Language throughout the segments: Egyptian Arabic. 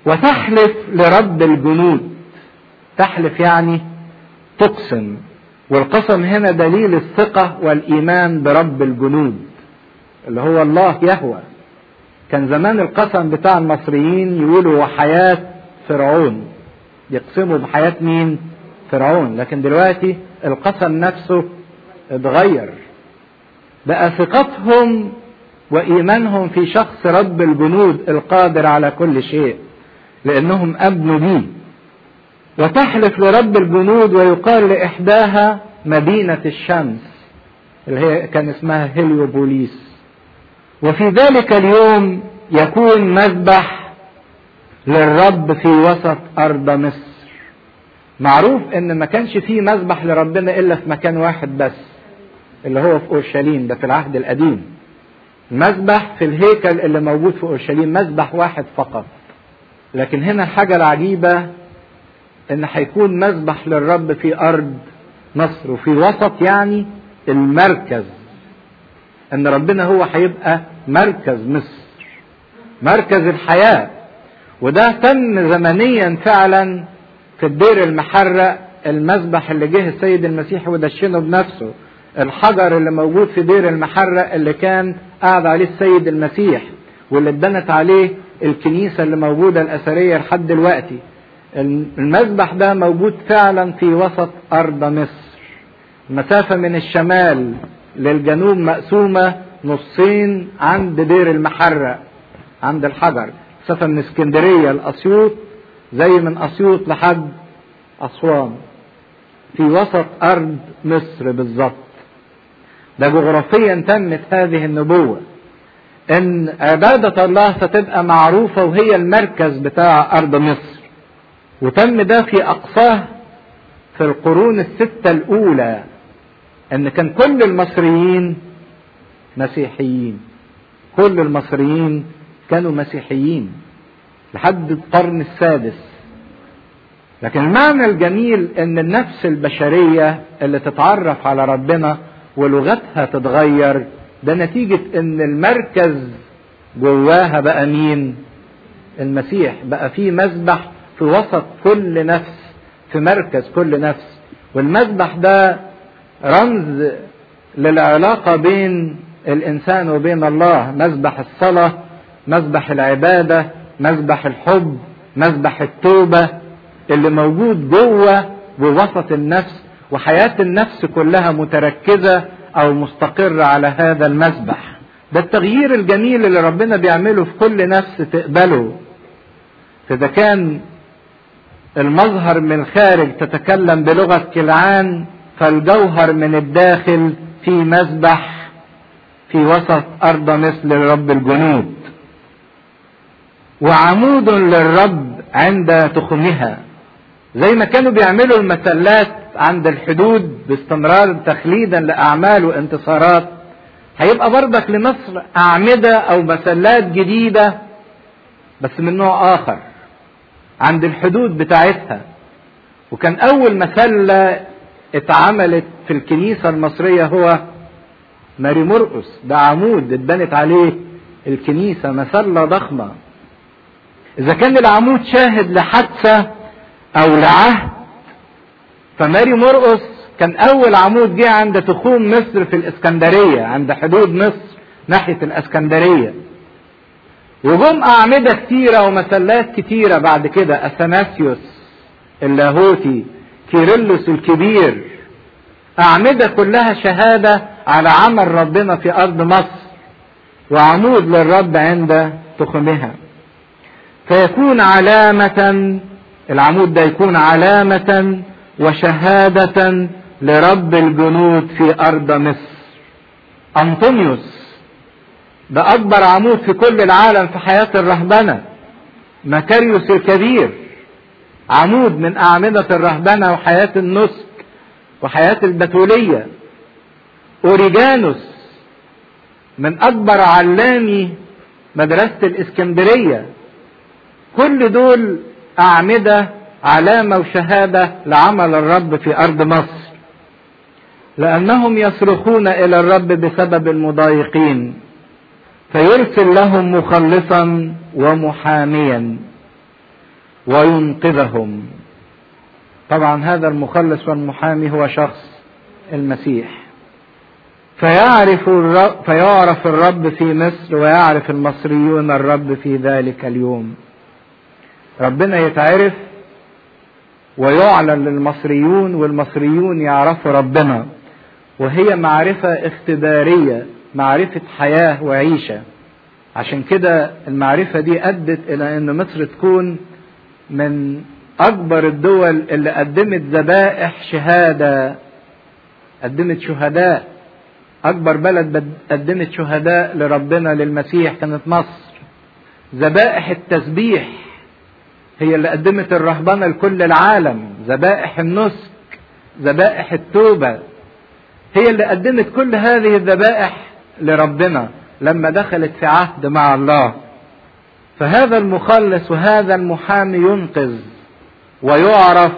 وتحلف لرب الجنود تحلف يعني تقسم والقسم هنا دليل الثقة والإيمان برب الجنود اللي هو الله يهوى كان زمان القسم بتاع المصريين يقولوا وحياة فرعون يقسموا بحياة مين فرعون لكن دلوقتي القسم نفسه اتغير بقى ثقتهم وإيمانهم في شخص رب الجنود القادر على كل شيء لأنهم أبنوا بيه وتحلف لرب الجنود ويقال لإحداها مدينة الشمس اللي هي كان اسمها هيليوبوليس وفي ذلك اليوم يكون مذبح للرب في وسط أرض مصر معروف ان ما كانش فيه مذبح لربنا الا في مكان واحد بس اللي هو في اورشليم ده في العهد القديم المذبح في الهيكل اللي موجود في اورشليم مذبح واحد فقط لكن هنا الحاجه العجيبه ان هيكون مذبح للرب في ارض مصر وفي وسط يعني المركز ان ربنا هو هيبقى مركز مصر مركز الحياه وده تم زمنيا فعلا في الدير المحرق المذبح اللي جه السيد المسيح ودشنه بنفسه الحجر اللي موجود في دير المحرق اللي كان قاعد عليه السيد المسيح واللي اتبنت عليه الكنيسة اللي موجودة الأثرية لحد دلوقتي المذبح ده موجود فعلا في وسط أرض مصر المسافة من الشمال للجنوب مقسومة نصين عند دير المحرق عند الحجر مسافة من اسكندرية لأسيوط زي من أسيوط لحد أسوان في وسط أرض مصر بالظبط ده جغرافيا تمت هذه النبوة إن عبادة الله ستبقى معروفة وهي المركز بتاع أرض مصر وتم ده في أقصاه في القرون الستة الأولى إن كان كل المصريين مسيحيين كل المصريين كانوا مسيحيين لحد القرن السادس لكن المعنى الجميل ان النفس البشرية اللي تتعرف على ربنا ولغتها تتغير ده نتيجة ان المركز جواها بقى مين المسيح بقى في مذبح في وسط كل نفس في مركز كل نفس والمذبح ده رمز للعلاقة بين الإنسان وبين الله مذبح الصلاة مذبح العبادة مذبح الحب مذبح التوبة اللي موجود جوه ووسط النفس وحياة النفس كلها متركزة أو مستقرة على هذا المذبح ده التغيير الجميل اللي ربنا بيعمله في كل نفس تقبله فإذا كان المظهر من الخارج تتكلم بلغة كلعان فالجوهر من الداخل في مذبح في وسط أرض مثل رب الجنود وعمود للرب عند تخمها زي ما كانوا بيعملوا المسلات عند الحدود باستمرار تخليدا لأعمال وانتصارات هيبقى برضك لمصر أعمدة أو مسلات جديدة بس من نوع آخر عند الحدود بتاعتها وكان أول مسلة اتعملت في الكنيسة المصرية هو ماري مرقس ده عمود اتبنت عليه الكنيسة مسلة ضخمة إذا كان العمود شاهد لحادثة أو لعهد فماري مرقس كان أول عمود جه عند تخوم مصر في الإسكندرية عند حدود مصر ناحية الإسكندرية وجم أعمدة كتيرة ومسلات كتيرة بعد كده أثناسيوس اللاهوتي كيرلس الكبير أعمدة كلها شهادة على عمل ربنا في أرض مصر وعمود للرب عند تخمها فيكون علامة العمود ده يكون علامة وشهادة لرب الجنود في أرض مصر أنطونيوس ده أكبر عمود في كل العالم في حياة الرهبنة مكاريوس الكبير عمود من أعمدة الرهبنة وحياة النسك وحياة البتولية أوريجانوس من أكبر علامي مدرسة الإسكندرية كل دول أعمدة علامة وشهادة لعمل الرب في أرض مصر لأنهم يصرخون إلى الرب بسبب المضايقين فيرسل لهم مخلصا ومحاميا وينقذهم طبعا هذا المخلص والمحامي هو شخص المسيح فيعرف الرب فيعرف الرب في مصر ويعرف المصريون الرب في ذلك اليوم ربنا يتعرف ويعلن للمصريون والمصريون يعرفوا ربنا وهي معرفة اختبارية معرفة حياة وعيشة عشان كده المعرفة دي أدت إلى أن مصر تكون من أكبر الدول اللي قدمت ذبائح شهادة قدمت شهداء أكبر بلد قدمت شهداء لربنا للمسيح كانت مصر ذبائح التسبيح هي اللي قدمت الرهبنة لكل العالم ذبائح النسك ذبائح التوبة هي اللي قدمت كل هذه الذبائح لربنا لما دخلت في عهد مع الله فهذا المخلص وهذا المحامي ينقذ ويعرف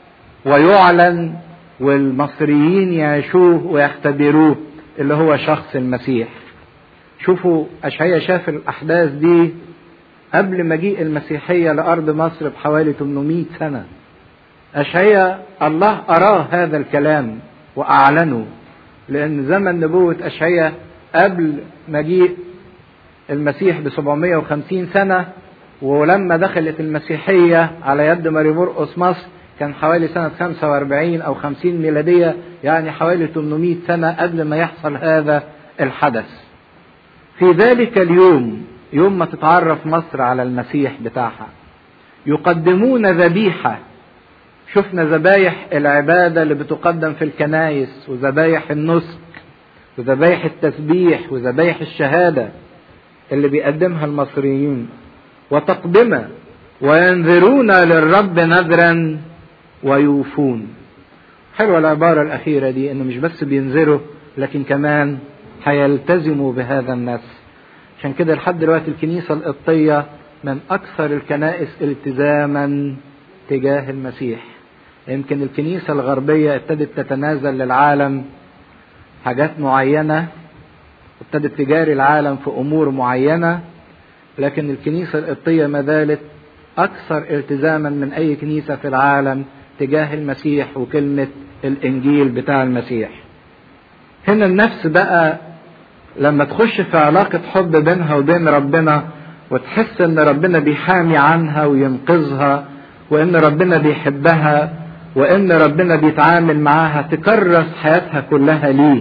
ويعلن والمصريين يعيشوه ويختبروه اللي هو شخص المسيح شوفوا أشعيا شاف الأحداث دي قبل مجيء المسيحية لأرض مصر بحوالي 800 سنة أشعيا الله أراه هذا الكلام وأعلنه لأن زمن نبوة أشعيا قبل مجيء المسيح ب 750 سنة ولما دخلت المسيحية على يد ماري مرقس مصر كان حوالي سنة 45 أو 50 ميلادية يعني حوالي 800 سنة قبل ما يحصل هذا الحدث في ذلك اليوم يوم ما تتعرف مصر على المسيح بتاعها يقدمون ذبيحة شفنا ذبايح العبادة اللي بتقدم في الكنايس وذبايح النسك وذبايح التسبيح وذبايح الشهادة اللي بيقدمها المصريين وتقدمة وينذرون للرب نذرا ويوفون حلوة العبارة الأخيرة دي إنه مش بس بينذروا لكن كمان هيلتزموا بهذا النفس عشان كده لحد دلوقتي الكنيسة القبطية من أكثر الكنائس التزاما تجاه المسيح يمكن الكنيسة الغربية ابتدت تتنازل للعالم حاجات معينة ابتدت تجاري العالم في أمور معينة لكن الكنيسة القبطية ما زالت أكثر التزاما من أي كنيسة في العالم تجاه المسيح وكلمة الإنجيل بتاع المسيح هنا النفس بقى لما تخش في علاقة حب بينها وبين ربنا وتحس ان ربنا بيحامي عنها وينقذها وان ربنا بيحبها وان ربنا بيتعامل معاها تكرس حياتها كلها ليه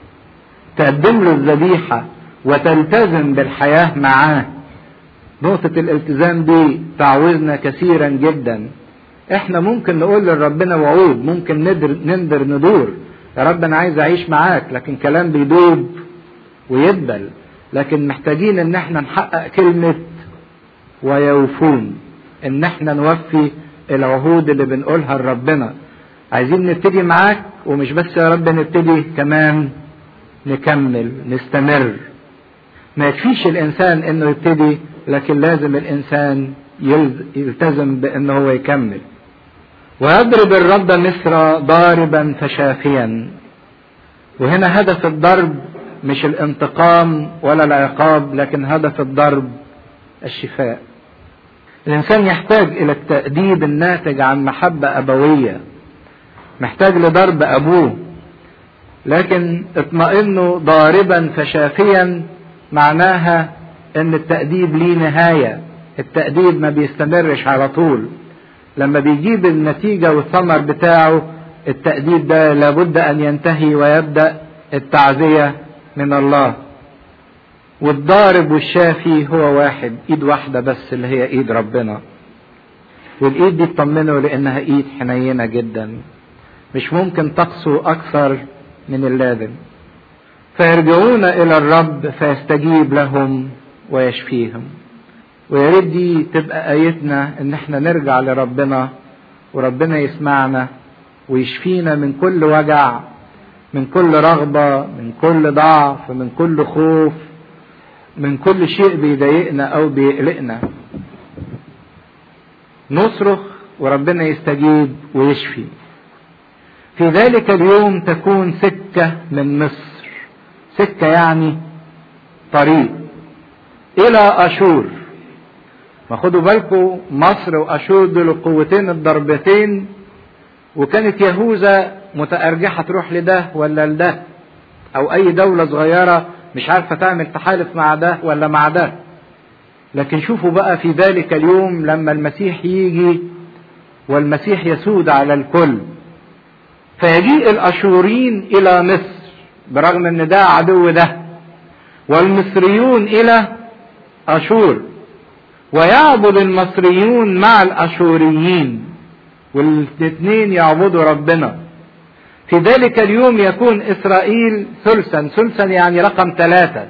تقدم له الذبيحة وتلتزم بالحياة معاه نقطة الالتزام دي تعوزنا كثيرا جدا احنا ممكن نقول لربنا وعود ممكن ندر نندر ندور يا رب انا عايز اعيش معاك لكن كلام بيدوب ويدبل لكن محتاجين ان احنا نحقق كلمة ويوفون ان احنا نوفي العهود اللي بنقولها لربنا عايزين نبتدي معاك ومش بس يا رب نبتدي كمان نكمل نستمر ما يكفيش الانسان انه يبتدي لكن لازم الانسان يلتزم بانه هو يكمل ويضرب الرب مصر ضاربا فشافيا وهنا هدف الضرب مش الانتقام ولا العقاب لكن هدف الضرب الشفاء الانسان يحتاج الى التأديب الناتج عن محبة ابوية محتاج لضرب ابوه لكن اطمئنوا ضاربا فشافيا معناها ان التأديب ليه نهاية التأديب ما بيستمرش على طول لما بيجيب النتيجة والثمر بتاعه التأديب ده لابد ان ينتهي ويبدأ التعزية من الله والضارب والشافي هو واحد ايد واحدة بس اللي هي ايد ربنا والايد دي تطمنه لانها ايد حنينة جدا مش ممكن تقسو اكثر من اللازم فيرجعون الى الرب فيستجيب لهم ويشفيهم ويا ريت دي تبقى ايتنا ان احنا نرجع لربنا وربنا يسمعنا ويشفينا من كل وجع من كل رغبة من كل ضعف من كل خوف من كل شيء بيضايقنا أو بيقلقنا نصرخ وربنا يستجيب ويشفي في ذلك اليوم تكون سكة من مصر سكة يعني طريق إلى أشور ما خدوا بالكم مصر واشور دول القوتين الضربتين وكانت يهوذا متأرجحة تروح لده ولا لده او اي دولة صغيرة مش عارفة تعمل تحالف مع ده ولا مع ده لكن شوفوا بقى في ذلك اليوم لما المسيح يجي والمسيح يسود على الكل فيجيء الاشوريين الى مصر برغم ان ده عدو ده والمصريون الى اشور ويعبد المصريون مع الاشوريين والاثنين يعبدوا ربنا في ذلك اليوم يكون اسرائيل ثلثا ثلثا يعني رقم ثلاثة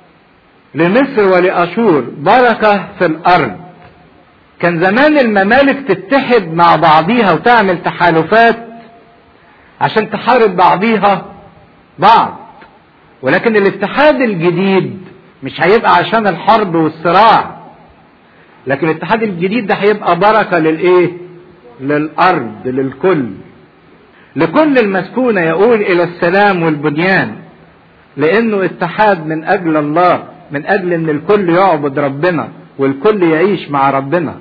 لمصر ولاشور بركة في الارض كان زمان الممالك تتحد مع بعضيها وتعمل تحالفات عشان تحارب بعضيها بعض ولكن الاتحاد الجديد مش هيبقى عشان الحرب والصراع لكن الاتحاد الجديد ده هيبقى بركة للايه للارض للكل لكل المسكونة يقول الى السلام والبنيان لانه اتحاد من اجل الله من اجل ان الكل يعبد ربنا والكل يعيش مع ربنا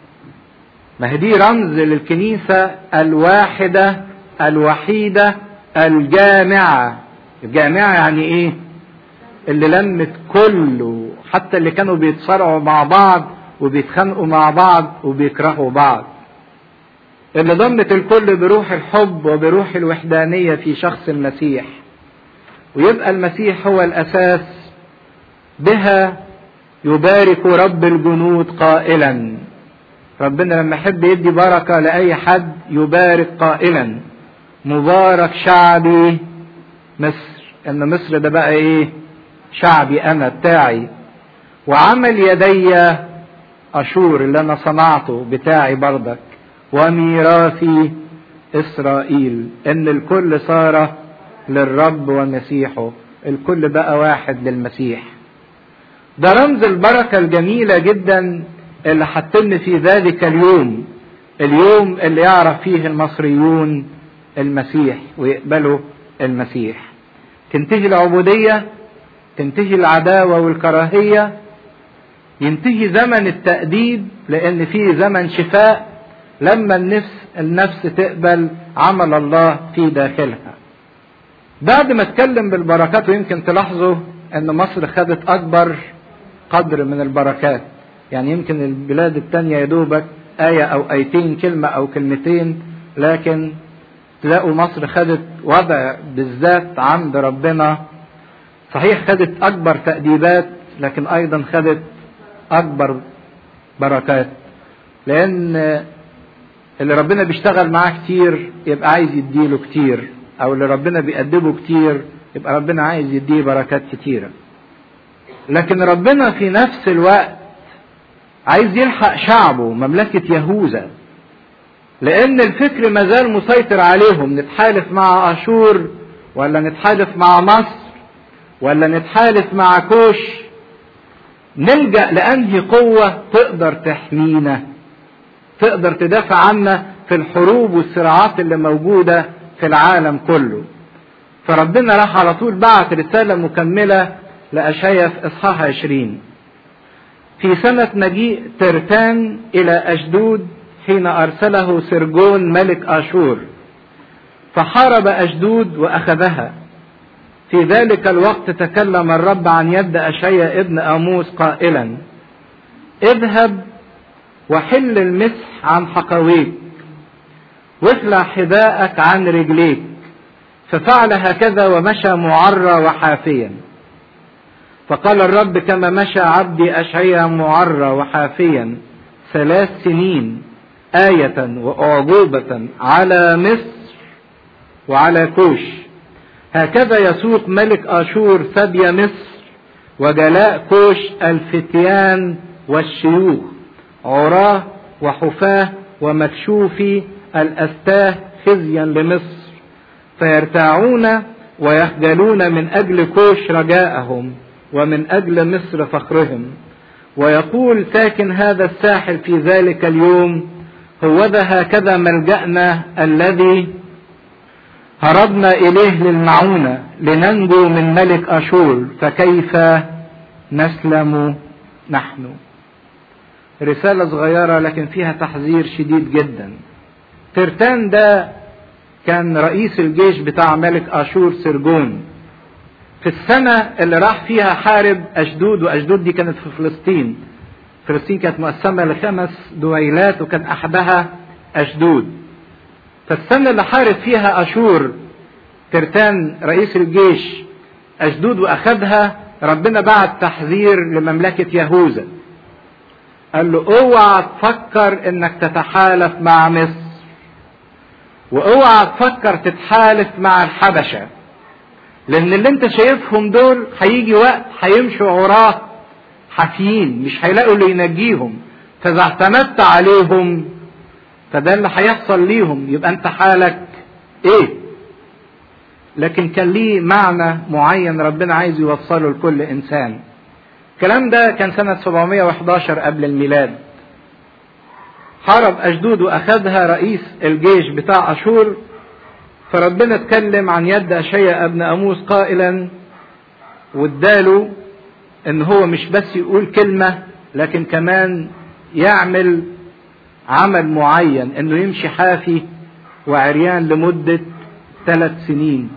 ما هي دي رمز للكنيسة الواحدة الوحيدة الجامعة الجامعة يعني ايه اللي لمت كله حتى اللي كانوا بيتصارعوا مع بعض وبيتخانقوا مع بعض وبيكرهوا بعض اللي ضمت الكل بروح الحب وبروح الوحدانية في شخص المسيح ويبقى المسيح هو الأساس بها يبارك رب الجنود قائلا ربنا لما يحب يدي بركة لأي حد يبارك قائلا مبارك شعبي مصر ان مصر ده بقى ايه شعبي انا بتاعي وعمل يدي اشور اللي انا صنعته بتاعي برضك وميراثي اسرائيل ان الكل صار للرب ومسيحه الكل بقى واحد للمسيح ده رمز البركة الجميلة جدا اللي هتتم في ذلك اليوم اليوم اللي يعرف فيه المصريون المسيح ويقبلوا المسيح تنتهي العبودية تنتهي العداوة والكراهية ينتهي زمن التأديب لأن فيه زمن شفاء لما النفس النفس تقبل عمل الله في داخلها بعد ما اتكلم بالبركات ويمكن تلاحظوا ان مصر خدت اكبر قدر من البركات يعني يمكن البلاد التانية يدوبك آية أو آيتين كلمة أو كلمتين لكن تلاقوا مصر خدت وضع بالذات عند ربنا صحيح خدت أكبر تأديبات لكن أيضا خدت أكبر بركات لأن اللي ربنا بيشتغل معاه كتير يبقى عايز يديله كتير أو اللي ربنا بيأدبه كتير يبقى ربنا عايز يديه بركات كتيرة لكن ربنا في نفس الوقت عايز يلحق شعبه مملكة يهوذا لأن الفكر مازال مسيطر عليهم نتحالف مع أشور ولا نتحالف مع مصر ولا نتحالف مع كوش نلجأ لأنهي قوة تقدر تحمينا تقدر تدافع عنا في الحروب والصراعات اللي موجودة في العالم كله فربنا راح على طول بعت رسالة مكملة لأشعيا في إصحاح 20 في سنة مجيء ترتان إلى أشدود حين أرسله سرجون ملك آشور فحارب أشدود وأخذها في ذلك الوقت تكلم الرب عن يد أشعيا ابن آموس قائلا اذهب وحل المسح عن حقويك واخلع حذاءك عن رجليك ففعل هكذا ومشى معرى وحافيا فقال الرب كما مشى عبدي أشعيا معرى وحافيا ثلاث سنين آية وأعجوبة على مصر وعلى كوش هكذا يسوق ملك أشور ثدي مصر وجلاء كوش الفتيان والشيوخ عراه وحفاه ومكشوفي الأستاه خزيا لمصر فيرتاعون ويخجلون من أجل كوش رجاءهم ومن أجل مصر فخرهم ويقول ساكن هذا الساحل في ذلك اليوم هوذا هكذا ملجأنا الذي هربنا إليه للمعونة لننجو من ملك أشور فكيف نسلم نحن رسالة صغيرة لكن فيها تحذير شديد جدا ترتان ده كان رئيس الجيش بتاع ملك اشور سرجون في السنة اللي راح فيها حارب أشدود وأشدود دي كانت في فلسطين فلسطين كانت مقسمة لخمس دويلات وكان أحدها أشدود فالسنة اللي حارب فيها أشور ترتان رئيس الجيش أشدود وأخدها ربنا بعت تحذير لمملكة يهوذا قال له اوعى تفكر انك تتحالف مع مصر واوعى تفكر تتحالف مع الحبشه لان اللي انت شايفهم دول هيجي وقت هيمشوا وراه حافيين مش هيلاقوا اللي ينجيهم فاذا اعتمدت عليهم فده اللي هيحصل ليهم يبقى انت حالك ايه لكن كان ليه معنى معين ربنا عايز يوصله لكل انسان الكلام ده كان سنة 711 قبل الميلاد حارب أشدود وأخذها رئيس الجيش بتاع أشور فربنا اتكلم عن يد أشياء ابن أموس قائلا واداله ان هو مش بس يقول كلمة لكن كمان يعمل عمل معين انه يمشي حافي وعريان لمدة ثلاث سنين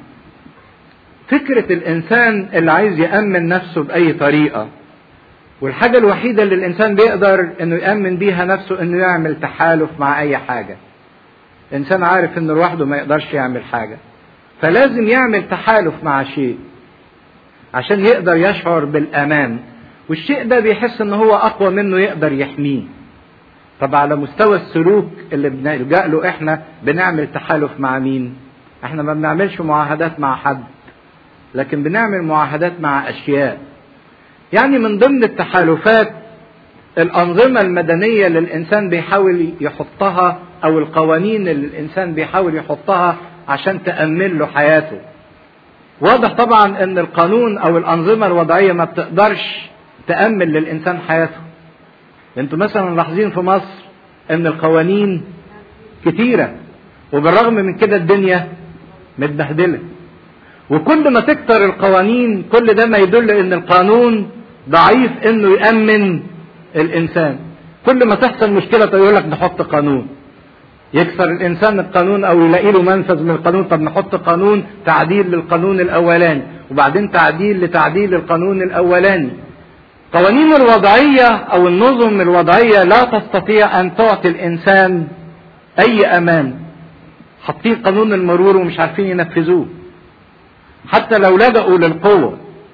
فكرة الانسان اللي عايز يأمن نفسه بأي طريقة والحاجة الوحيدة اللي الانسان بيقدر انه يأمن بيها نفسه انه يعمل تحالف مع اي حاجة الانسان عارف انه لوحده ما يقدرش يعمل حاجة فلازم يعمل تحالف مع شيء عشان يقدر يشعر بالامان والشيء ده بيحس ان هو اقوى منه يقدر يحميه طب على مستوى السلوك اللي بنلجأ له احنا بنعمل تحالف مع مين احنا ما بنعملش معاهدات مع حد لكن بنعمل معاهدات مع اشياء يعني من ضمن التحالفات الأنظمة المدنية اللي الإنسان بيحاول يحطها أو القوانين اللي الإنسان بيحاول يحطها عشان تأمن له حياته واضح طبعا ان القانون او الانظمه الوضعيه ما بتقدرش تامن للانسان حياته انتوا مثلا ملاحظين في مصر ان القوانين كتيره وبالرغم من كده الدنيا متبهدله وكل ما تكتر القوانين كل ده ما يدل ان القانون ضعيف انه يامن الانسان كل ما تحصل مشكله يقول لك نحط قانون يكسر الانسان القانون او يلاقي له منفذ من القانون طب نحط قانون تعديل للقانون الاولاني وبعدين تعديل لتعديل القانون الاولاني قوانين الوضعيه او النظم الوضعيه لا تستطيع ان تعطي الانسان اي امان حاطين قانون المرور ومش عارفين ينفذوه حتى لو لجأوا للقوه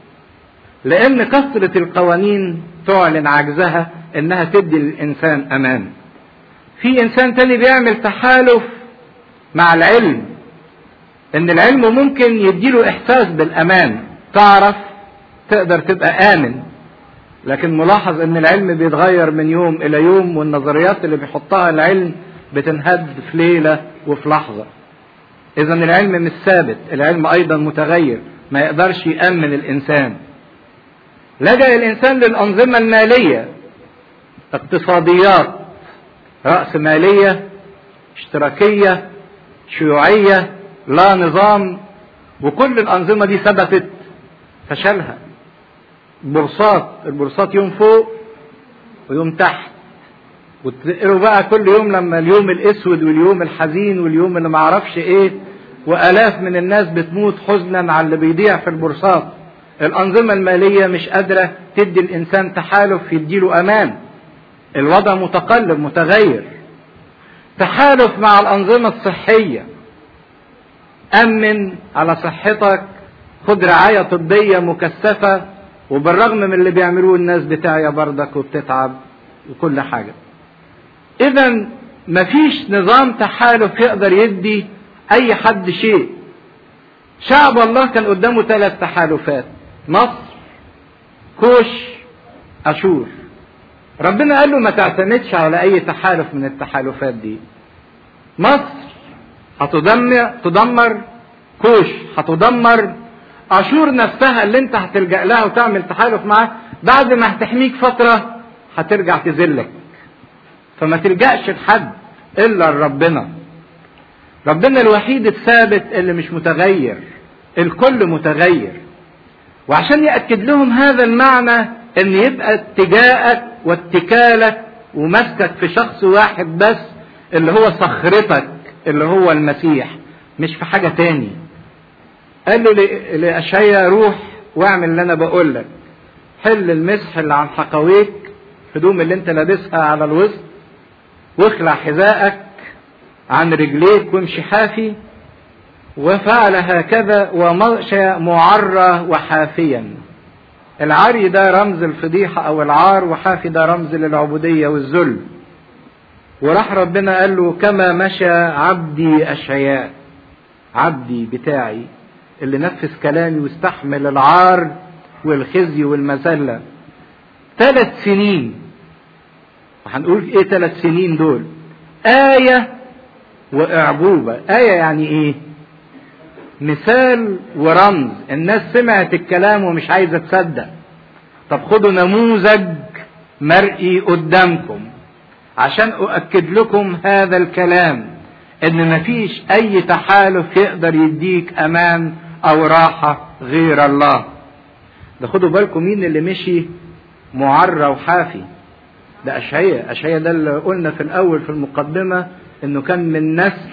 لان كثره القوانين تعلن عجزها انها تدي للانسان امان في انسان تاني بيعمل تحالف مع العلم ان العلم ممكن يديله احساس بالامان تعرف تقدر تبقى امن لكن ملاحظ ان العلم بيتغير من يوم الى يوم والنظريات اللي بيحطها العلم بتنهد في ليله وفي لحظه اذا العلم مش ثابت العلم ايضا متغير ما يقدرش يامن الانسان لجا الانسان للانظمه الماليه اقتصاديات رأس مالية اشتراكية شيوعية لا نظام وكل الأنظمة دي ثبتت فشلها بورصات البورصات يوم فوق ويوم تحت وتقروا بقى كل يوم لما اليوم الاسود واليوم الحزين واليوم اللي معرفش ايه والاف من الناس بتموت حزنا على اللي بيضيع في البورصات الانظمه الماليه مش قادره تدي الانسان تحالف يديله امان الوضع متقلب متغير تحالف مع الأنظمة الصحية أمن على صحتك خد رعاية طبية مكثفة وبالرغم من اللي بيعملوه الناس بتاعية برضك وبتتعب وكل حاجة إذا مفيش نظام تحالف يقدر يدي أي حد شيء شعب الله كان قدامه ثلاث تحالفات مصر كوش أشور ربنا قال له ما تعتمدش على اي تحالف من التحالفات دي مصر هتدمر تدمر كوش هتدمر اشور نفسها اللي انت هتلجا لها وتعمل تحالف معاها بعد ما هتحميك فتره هترجع تذلك فما تلجاش لحد الا لربنا ربنا الوحيد الثابت اللي مش متغير الكل متغير وعشان ياكد لهم هذا المعنى ان يبقى اتجاهك واتكالك وماسكك في شخص واحد بس اللي هو صخرتك اللي هو المسيح مش في حاجة تاني قال له لأشعيا روح واعمل اللي أنا بقول لك حل المسح اللي عن حقويك هدوم اللي انت لابسها على الوسط واخلع حذائك عن رجليك وامشي حافي وفعل هكذا ومشى معرى وحافيا العري ده رمز الفضيحة أو العار وحافي ده رمز للعبودية والذل وراح ربنا قال له كما مشى عبدي أشعياء عبدي بتاعي اللي نفذ كلامي واستحمل العار والخزي والمذلة ثلاث سنين وهنقول ايه ثلاث سنين دول آية وإعجوبة آية يعني ايه مثال ورمز الناس سمعت الكلام ومش عايزة تصدق طب خدوا نموذج مرئي قدامكم عشان أؤكد لكم هذا الكلام إن مفيش أي تحالف يقدر يديك أمان أو راحة غير الله ده خدوا بالكم مين اللي مشي معرى وحافي ده أشعية أشعية ده اللي قلنا في الأول في المقدمة إنه كان من نسل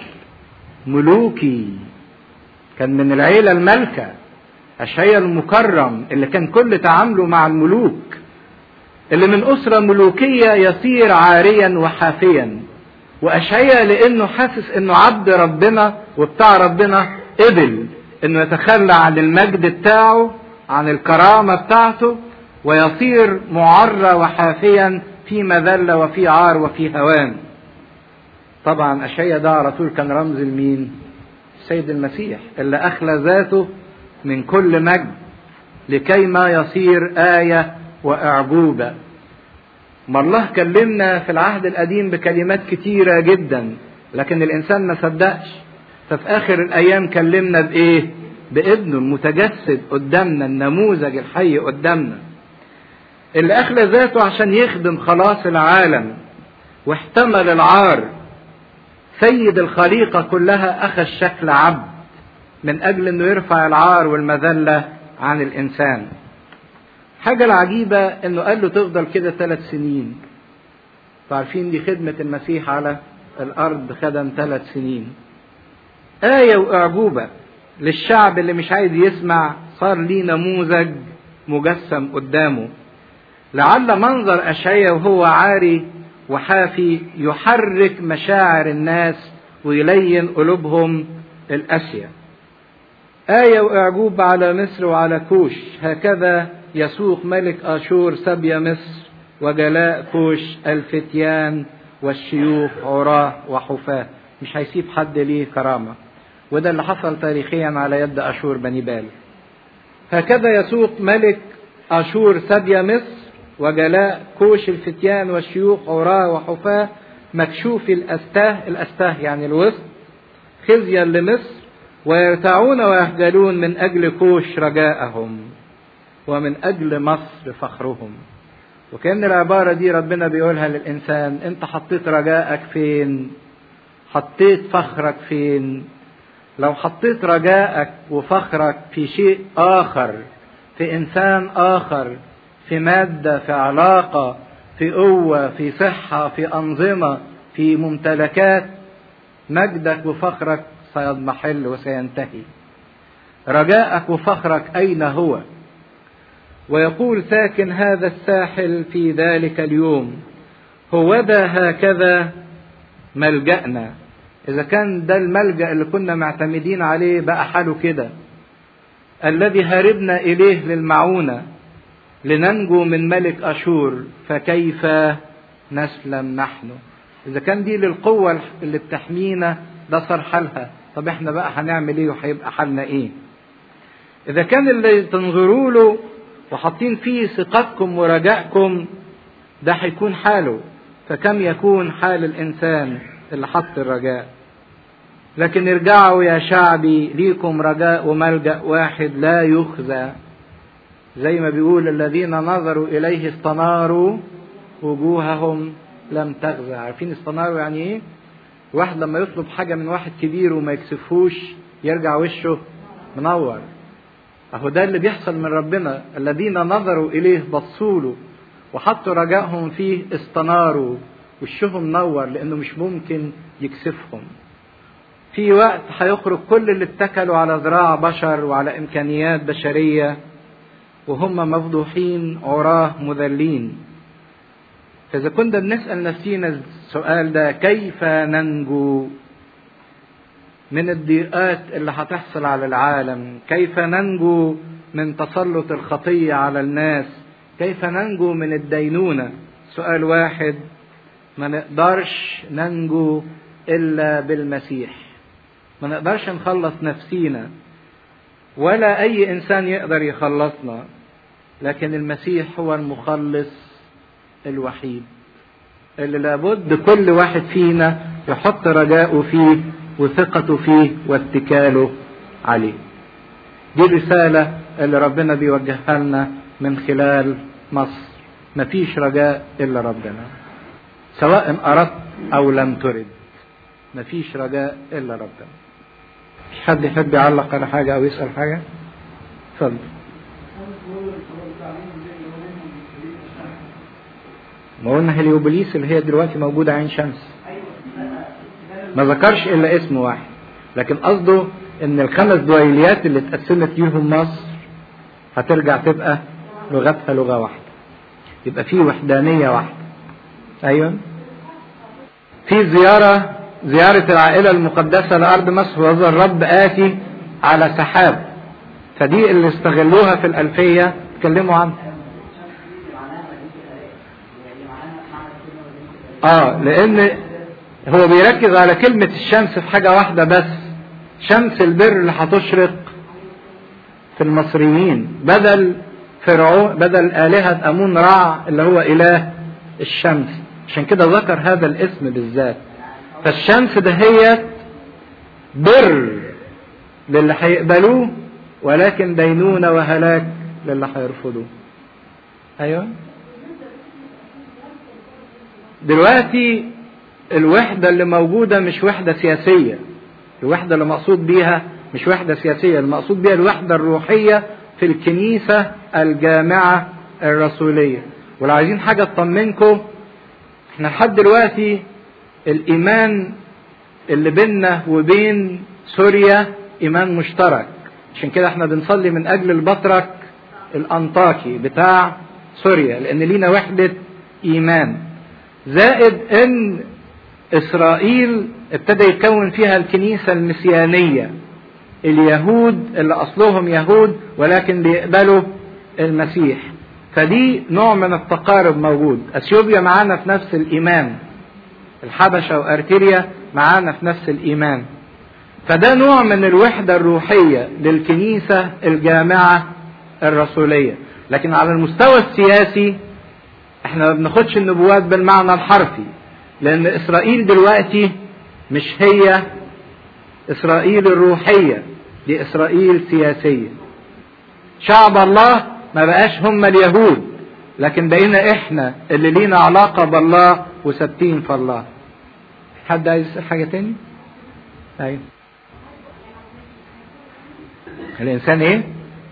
ملوكي كان من العيلة الملكة أشعية المكرم اللي كان كل تعامله مع الملوك اللي من أسرة ملوكية يصير عاريا وحافيا وأشعية لأنه حاسس إنه عبد ربنا وبتاع ربنا قبل إنه يتخلى عن المجد بتاعه عن الكرامة بتاعته ويصير معرى وحافيا في مذلة وفي عار وفي هوان طبعا أشعية ده على طول كان رمز المين السيد المسيح اللي أخلى ذاته من كل مجد لكي ما يصير آية وأعجوبة ما الله كلمنا في العهد القديم بكلمات كتيرة جدا لكن الإنسان ما صدقش ففي آخر الأيام كلمنا بإيه؟ بابنه المتجسد قدامنا النموذج الحي قدامنا اللي أخلى ذاته عشان يخدم خلاص العالم واحتمل العار سيد الخليقة كلها أخذ شكل عبد من أجل أنه يرفع العار والمذلة عن الإنسان حاجة العجيبة أنه قال له تفضل كده ثلاث سنين عارفين دي خدمة المسيح على الأرض خدم ثلاث سنين آية وأعجوبة للشعب اللي مش عايز يسمع صار ليه نموذج مجسم قدامه لعل منظر أشعيا وهو عاري وحافي يحرك مشاعر الناس ويلين قلوبهم القاسية آية وإعجوب على مصر وعلى كوش هكذا يسوق ملك آشور سبي مصر وجلاء كوش الفتيان والشيوخ عراه وحفاة مش هيسيب حد ليه كرامة وده اللي حصل تاريخيا على يد أشور بني بال هكذا يسوق ملك أشور سبي مصر وجلاء كوش الفتيان والشيوخ عراه وحفاة مكشوف الأستاه الأستاه يعني الوسط خزيا لمصر ويرتعون ويخجلون من أجل كوش رجاءهم ومن أجل مصر فخرهم وكأن العبارة دي ربنا بيقولها للإنسان أنت حطيت رجائك فين حطيت فخرك فين لو حطيت رجائك وفخرك في شيء آخر في إنسان آخر في مادة في علاقة في قوة في صحة في أنظمة في ممتلكات مجدك وفخرك سيضمحل وسينتهي رجاءك وفخرك أين هو ويقول ساكن هذا الساحل في ذلك اليوم هو ذا هكذا ملجأنا إذا كان ده الملجأ اللي كنا معتمدين عليه بقى حاله كده الذي هربنا إليه للمعونة لننجو من ملك أشور فكيف نسلم نحن إذا كان دي للقوة اللي بتحمينا ده صار حالها طب احنا بقى هنعمل ايه وهيبقى حالنا ايه إذا كان اللي تنظروا له وحاطين فيه ثقتكم ورجائكم ده هيكون حاله فكم يكون حال الإنسان اللي حط الرجاء لكن ارجعوا يا شعبي ليكم رجاء وملجأ واحد لا يخزى زي ما بيقول الذين نظروا إليه استناروا وجوههم لم تغزى عارفين استناروا يعني ايه واحد لما يطلب حاجة من واحد كبير وما يكسفوش يرجع وشه منور اهو ده اللي بيحصل من ربنا الذين نظروا اليه بصوا له وحطوا رجائهم فيه استناروا وشهم نور لانه مش ممكن يكسفهم في وقت هيخرج كل اللي اتكلوا على ذراع بشر وعلى امكانيات بشريه وهم مفضوحين عراه مذلين فاذا كنا بنسال نفسينا السؤال ده كيف ننجو من الضيقات اللي هتحصل على العالم كيف ننجو من تسلط الخطيه على الناس كيف ننجو من الدينونه سؤال واحد ما نقدرش ننجو الا بالمسيح ما نقدرش نخلص نفسينا ولا اي انسان يقدر يخلصنا لكن المسيح هو المخلص الوحيد اللي لابد كل واحد فينا يحط رجاءه فيه وثقته فيه واتكاله عليه دي الرسالة اللي ربنا بيوجهها لنا من خلال مصر مفيش رجاء إلا ربنا سواء أردت أو لم ترد مفيش رجاء إلا ربنا مش حد يحب يعلق على حاجة أو يسأل حاجة اتفضل ما قلنا هليوبوليس اللي هي دلوقتي موجودة عين شمس ما ذكرش إلا اسم واحد لكن قصده إن الخمس دويليات اللي اتقسمت ليهم مصر هترجع تبقى لغتها لغة واحدة يبقى في وحدانية واحدة أيوة في زيارة زيارة العائلة المقدسة لأرض مصر وهذا الرب آتي على سحاب فدي اللي استغلوها في الألفية اتكلموا عنها اه لان هو بيركز على كلمة الشمس في حاجة واحدة بس شمس البر اللي هتشرق في المصريين بدل فرعون بدل آلهة أمون رع اللي هو إله الشمس عشان كده ذكر هذا الاسم بالذات فالشمس دهيت بر للي هيقبلوه ولكن دينونة وهلاك للي هيرفضوه أيوه دلوقتي الوحدة اللي موجودة مش وحدة سياسية الوحدة اللي مقصود بيها مش وحدة سياسية المقصود بيها الوحدة الروحية في الكنيسة الجامعة الرسولية ولو عايزين حاجة تطمنكم احنا لحد دلوقتي الإيمان اللي بيننا وبين سوريا إيمان مشترك عشان كده احنا بنصلي من أجل البطرك الأنطاكي بتاع سوريا لأن لينا وحدة إيمان زائد ان اسرائيل ابتدى يكون فيها الكنيسه المسيانيه اليهود اللي اصلهم يهود ولكن بيقبلوا المسيح فدي نوع من التقارب موجود اثيوبيا معانا في نفس الايمان الحبشه وارتريا معانا في نفس الايمان فده نوع من الوحده الروحيه للكنيسه الجامعه الرسوليه لكن على المستوى السياسي احنا ما بناخدش النبوات بالمعنى الحرفي لان اسرائيل دلوقتي مش هي اسرائيل الروحية دي اسرائيل سياسية شعب الله ما بقاش هم اليهود لكن بقينا احنا اللي لينا علاقة بالله وثابتين في الله حد عايز يسأل حاجة تاني؟ ايوه الانسان ايه؟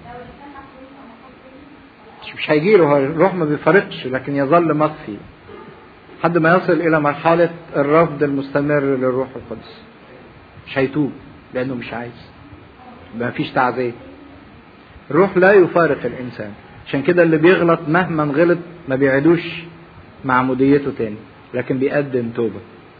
مش هيجي له الروح ما بيفارقش لكن يظل مطفي لحد ما يصل الى مرحله الرفض المستمر للروح القدس مش هيتوب لانه مش عايز ما فيش تعزيه الروح لا يفارق الانسان عشان كده اللي بيغلط مهما غلط ما بيعيدوش معموديته تاني لكن بيقدم توبه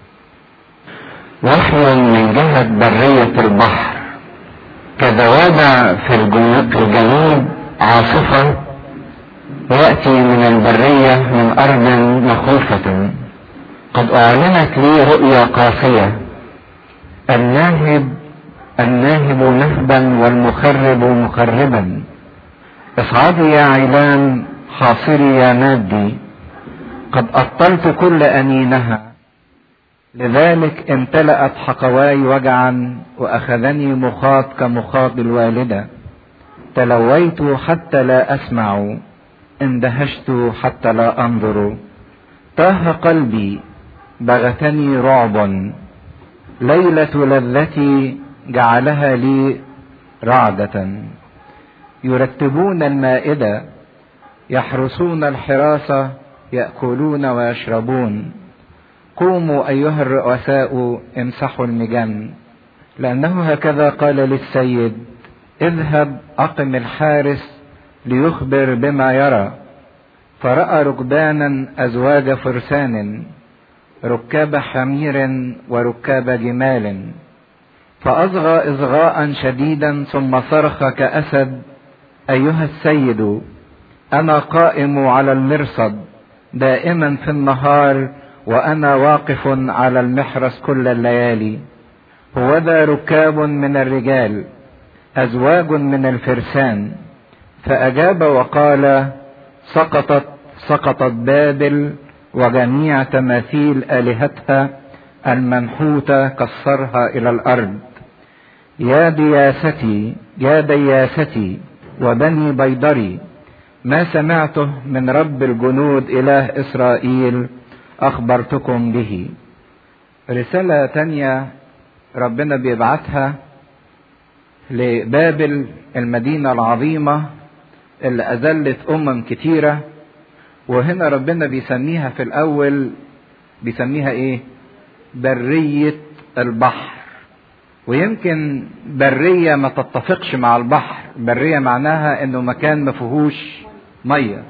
وحي من جهة برية البحر كذوابع في الجنوب عاصفة يأتي من البرية من أرض مخوفة قد أعلنت لي رؤيا قاسية الناهب الناهب نهبا والمخرب مخربا اصعدي يا عيلان حاصري يا نادي قد أبطلت كل أنينها لذلك امتلأت حقواي وجعا وأخذني مخاط كمخاط الوالدة تلويت حتى لا أسمع اندهشت حتى لا انظر تاه قلبي بغتني رعب ليلة لذتي جعلها لي رعدة يرتبون المائدة يحرسون الحراسة يأكلون ويشربون قوموا أيها الرؤساء امسحوا المجن لأنه هكذا قال للسيد اذهب أقم الحارس ليخبر بما يرى فرأى ركبانا أزواج فرسان ركاب حمير وركاب جمال فأصغى إصغاء شديدا ثم صرخ كأسد أيها السيد أنا قائم على المرصد دائما في النهار وأنا واقف على المحرس كل الليالي هوذا ركاب من الرجال أزواج من الفرسان فأجاب وقال سقطت سقطت بابل وجميع تماثيل آلهتها المنحوتة كسرها إلى الأرض يا دياستي يا دياستي وبني بيضري ما سمعته من رب الجنود إله إسرائيل أخبرتكم به رسالة تانية ربنا بيبعتها لبابل المدينة العظيمة اللي أذلت أمم كتيرة وهنا ربنا بيسميها في الأول بيسميها إيه؟ برية البحر ويمكن برية ما تتفقش مع البحر برية معناها انه مكان ما فيهوش مية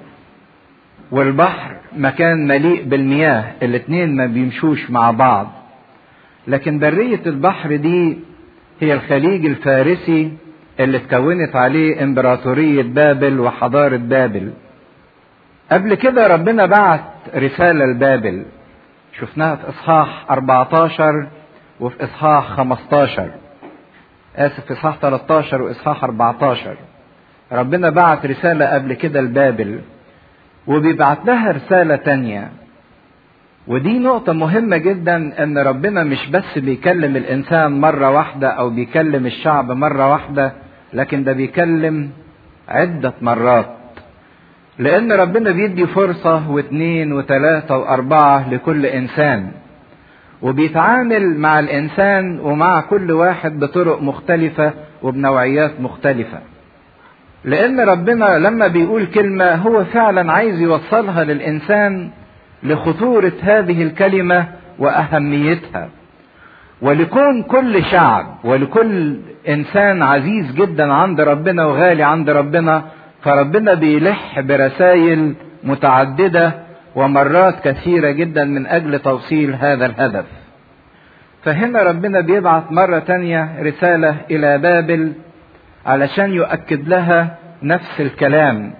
والبحر مكان مليء بالمياه الاتنين ما بيمشوش مع بعض لكن برية البحر دي هي الخليج الفارسي اللي اتكونت عليه امبراطورية بابل وحضارة بابل قبل كده ربنا بعت رسالة لبابل شفناها في اصحاح 14 وفي اصحاح 15 اسف في اصحاح 13 واصحاح 14 ربنا بعت رسالة قبل كده لبابل وبيبعت لها رسالة تانية ودي نقطة مهمة جدا ان ربنا مش بس بيكلم الانسان مرة واحدة او بيكلم الشعب مرة واحدة لكن ده بيكلم عدة مرات لان ربنا بيدي فرصة واثنين وثلاثة واربعة لكل انسان وبيتعامل مع الانسان ومع كل واحد بطرق مختلفة وبنوعيات مختلفة لان ربنا لما بيقول كلمة هو فعلا عايز يوصلها للانسان لخطورة هذه الكلمة واهميتها ولكون كل شعب ولكل انسان عزيز جدا عند ربنا وغالي عند ربنا فربنا بيلح برسائل متعددة ومرات كثيرة جدا من أجل توصيل هذا الهدف فهنا ربنا بيبعث مرة تانية رسالة إلى بابل علشان يؤكد لها نفس الكلام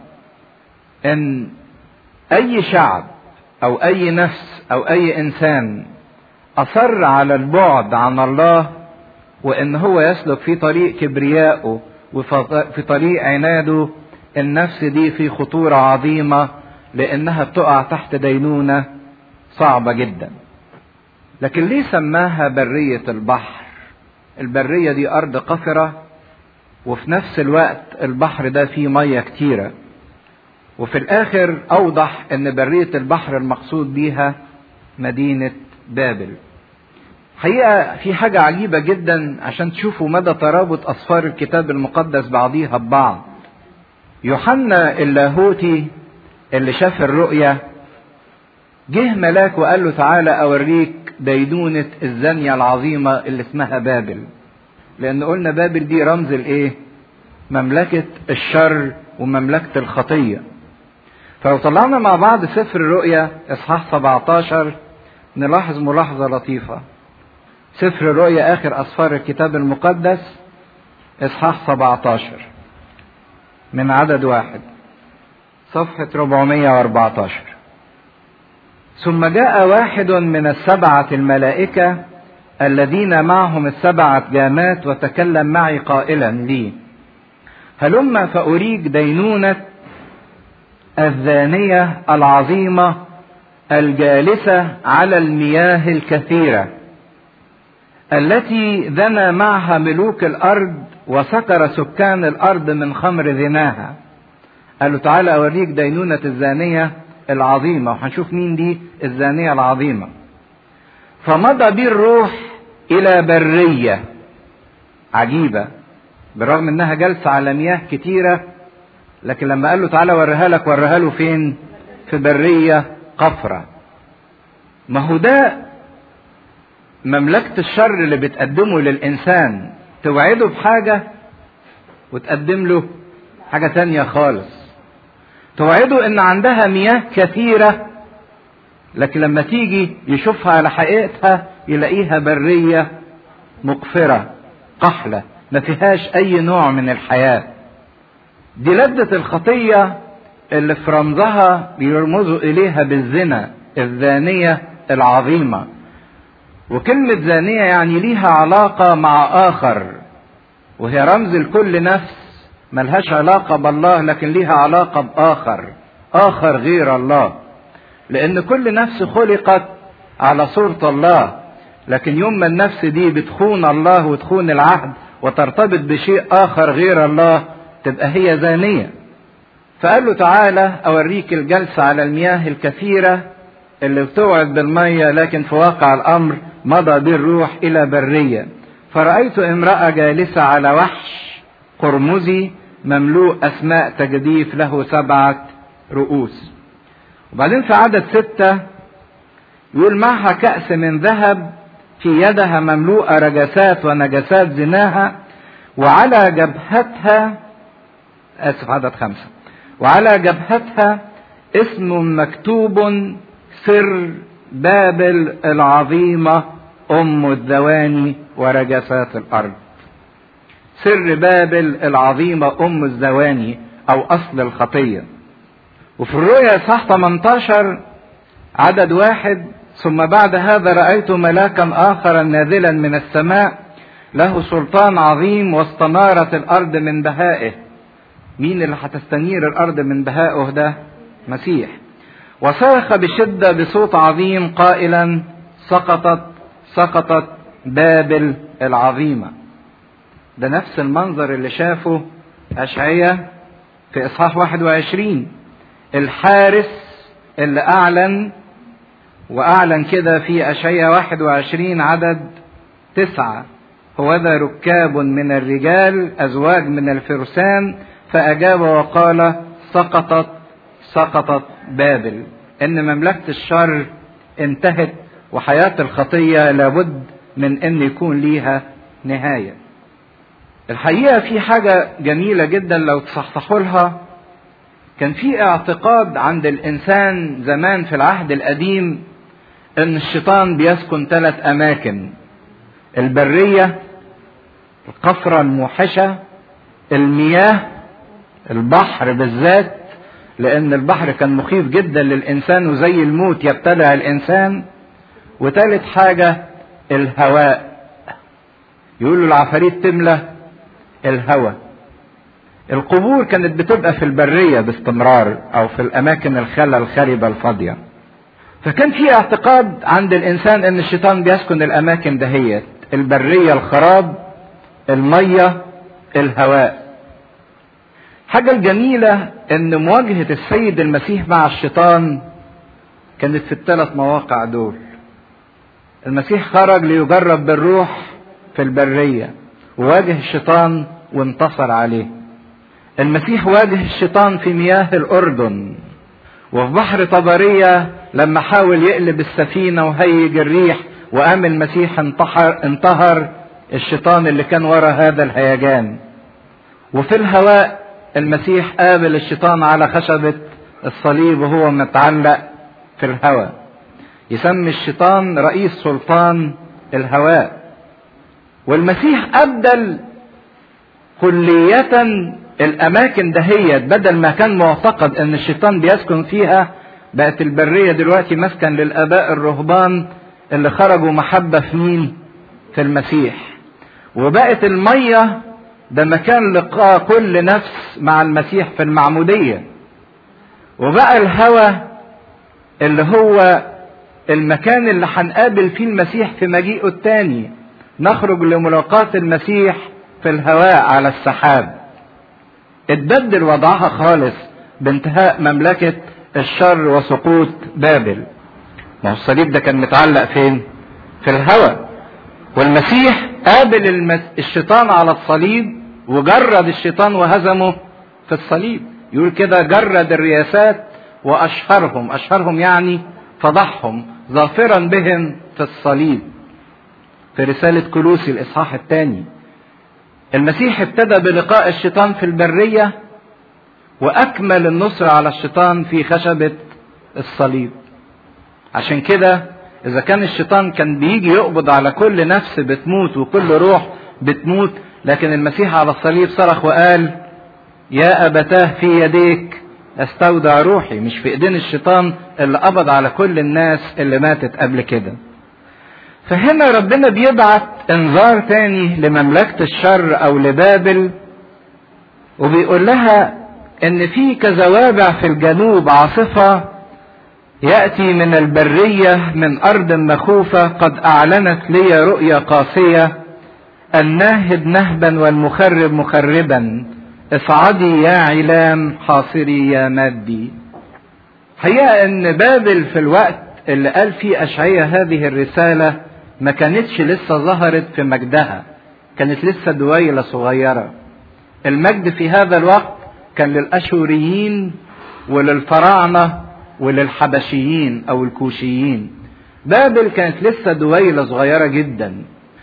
إن أي شعب أو أي نفس أو أي إنسان أصر على البعد عن الله وإن هو يسلك في طريق كبريائه وفي طريق عناده النفس دي في خطورة عظيمة لأنها بتقع تحت دينونة صعبة جدا لكن ليه سماها برية البحر البرية دي أرض قفرة وفي نفس الوقت البحر ده فيه مية كتيرة وفي الآخر أوضح أن برية البحر المقصود بيها مدينة بابل حقيقة في حاجة عجيبة جدا عشان تشوفوا مدى ترابط أسفار الكتاب المقدس بعضيها ببعض يوحنا اللاهوتي اللي شاف الرؤية جه ملاك وقال له تعالى أوريك ديدونة الزانية العظيمة اللي اسمها بابل لأن قلنا بابل دي رمز الإيه؟ مملكة الشر ومملكة الخطية فلو طلعنا مع بعض سفر الرؤيا إصحاح 17 نلاحظ ملاحظة لطيفة سفر الرؤيا آخر أسفار الكتاب المقدس إصحاح 17 من عدد واحد صفحة 414 ثم جاء واحد من السبعة الملائكة الذين معهم السبعة جامات وتكلم معي قائلا لي هلم فأريك دينونة الزانية العظيمة الجالسة على المياه الكثيرة التي ذنى معها ملوك الأرض وسكر سكان الأرض من خمر زناها قال له تعالى أوريك دينونة الزانية العظيمة وهنشوف مين دي الزانية العظيمة فمضى بي الروح إلى برية عجيبة بالرغم انها جالسة على مياه كتيرة لكن لما قال له تعالى وريها لك وريها له فين في برية قفرة ما هو ده مملكة الشر اللي بتقدمه للإنسان توعده بحاجة وتقدم له حاجة تانية خالص توعده إن عندها مياه كثيرة لكن لما تيجي يشوفها على حقيقتها يلاقيها برية مقفرة قحلة ما فيهاش أي نوع من الحياة دي لذة الخطية اللي في رمزها بيرمزوا إليها بالزنا الزانية العظيمة وكلمة زانية يعني ليها علاقة مع آخر وهي رمز لكل نفس ملهاش علاقة بالله لكن ليها علاقة بآخر آخر غير الله لأن كل نفس خلقت على صورة الله لكن يوم ما النفس دي بتخون الله وتخون العهد وترتبط بشيء آخر غير الله تبقى هي زانية فقال له تعالى أوريك الجلسة على المياه الكثيرة اللي بتوعد بالمية لكن في واقع الأمر مضى به الروح إلى برية فرأيت امرأة جالسة على وحش قرمزي مملوء أسماء تجديف له سبعة رؤوس وبعدين في عدد ستة يقول معها كأس من ذهب في يدها مملوءة رجسات ونجسات زناها وعلى جبهتها آسف عدد خمسة وعلى جبهتها اسم مكتوب سر بابل العظيمة أم الزواني ورجسات الأرض سر بابل العظيمة أم الزواني أو أصل الخطية وفي الرؤيا صح 18 عدد واحد ثم بعد هذا رأيت ملاكا آخر نازلا من السماء له سلطان عظيم واستنارت الأرض من بهائه مين اللي هتستنير الأرض من بهائه ده مسيح وصرخ بشدة بصوت عظيم قائلا سقطت سقطت بابل العظيمة ده نفس المنظر اللي شافه أشعية في إصحاح 21 الحارس اللي أعلن وأعلن كده في أشعية 21 عدد تسعة هو ذا ركاب من الرجال أزواج من الفرسان فأجاب وقال سقطت سقطت بابل إن مملكة الشر انتهت وحياة الخطية لابد من أن يكون ليها نهاية الحقيقة في حاجة جميلة جدا لو تصحصحوا لها كان في اعتقاد عند الإنسان زمان في العهد القديم ان الشيطان بيسكن ثلاث اماكن البرية القفرة الموحشة المياه البحر بالذات لان البحر كان مخيف جدا للانسان وزي الموت يبتلع الانسان وثالث حاجة الهواء يقولوا العفاريت تملى الهواء القبور كانت بتبقى في البرية باستمرار او في الاماكن الخلا الخربة الفاضية فكان في اعتقاد عند الانسان ان الشيطان بيسكن الاماكن دهيت البرية الخراب المية الهواء حاجة الجميلة ان مواجهة السيد المسيح مع الشيطان كانت في الثلاث مواقع دول المسيح خرج ليجرب بالروح في البرية وواجه الشيطان وانتصر عليه المسيح واجه الشيطان في مياه الأردن وفي بحر طبرية لما حاول يقلب السفينة وهيج الريح وقام المسيح انتحر انتهر الشيطان اللي كان ورا هذا الهيجان وفي الهواء المسيح قابل الشيطان على خشبة الصليب وهو متعلق في الهواء يسمي الشيطان رئيس سلطان الهواء والمسيح أبدل كلية الأماكن دهيت بدل ما كان معتقد أن الشيطان بيسكن فيها بقت البرية دلوقتي مسكن للآباء الرهبان اللي خرجوا محبة في مين؟ في المسيح. وبقت المية ده مكان لقاء كل نفس مع المسيح في المعمودية. وبقى الهوى اللي هو المكان اللي هنقابل فيه المسيح في مجيئه التاني. نخرج لملاقاة المسيح في الهواء على السحاب. اتبدل وضعها خالص بانتهاء مملكة الشر وسقوط بابل ما هو الصليب ده كان متعلق فين في الهواء والمسيح قابل المس... الشيطان على الصليب وجرد الشيطان وهزمه في الصليب يقول كده جرد الرياسات واشهرهم اشهرهم يعني فضحهم ظافرا بهم في الصليب في رسالة كلوسي الإصحاح الثاني المسيح ابتدى بلقاء الشيطان في البرية وأكمل النصر على الشيطان في خشبة الصليب عشان كده إذا كان الشيطان كان بيجي يقبض على كل نفس بتموت وكل روح بتموت لكن المسيح على الصليب صرخ وقال يا أبتاه في يديك استودع روحي مش في ايدين الشيطان اللي قبض على كل الناس اللي ماتت قبل كده فهنا ربنا بيبعت انذار تاني لمملكة الشر او لبابل وبيقول لها ان في كزوابع في الجنوب عاصفة يأتي من البرية من ارض مخوفة قد اعلنت لي رؤيا قاسية الناهب نهبا والمخرب مخربا اصعدي يا علام حاصري يا مادي حقيقة ان بابل في الوقت اللي قال فيه اشعية هذه الرسالة ما كانتش لسه ظهرت في مجدها كانت لسه دويلة صغيرة المجد في هذا الوقت كان للأشوريين وللفراعنة وللحبشيين أو الكوشيين بابل كانت لسه دويلة صغيرة جدا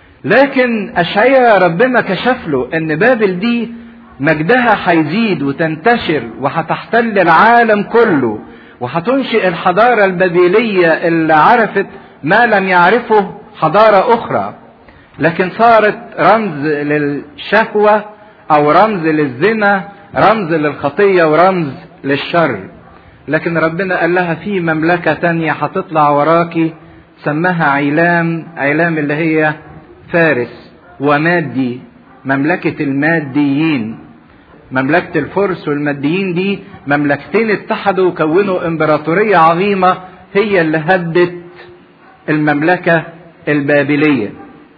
لكن أشعية ربنا كشف له أن بابل دي مجدها هيزيد وتنتشر وهتحتل العالم كله وهتنشئ الحضارة البابلية اللي عرفت ما لم يعرفه حضارة أخرى لكن صارت رمز للشهوة أو رمز للزنا رمز للخطية ورمز للشر لكن ربنا قال لها في مملكة تانية هتطلع وراكي سماها عيلام عيلام اللي هي فارس ومادي مملكة الماديين مملكة الفرس والماديين دي مملكتين اتحدوا وكونوا امبراطورية عظيمة هي اللي هدت المملكة البابلية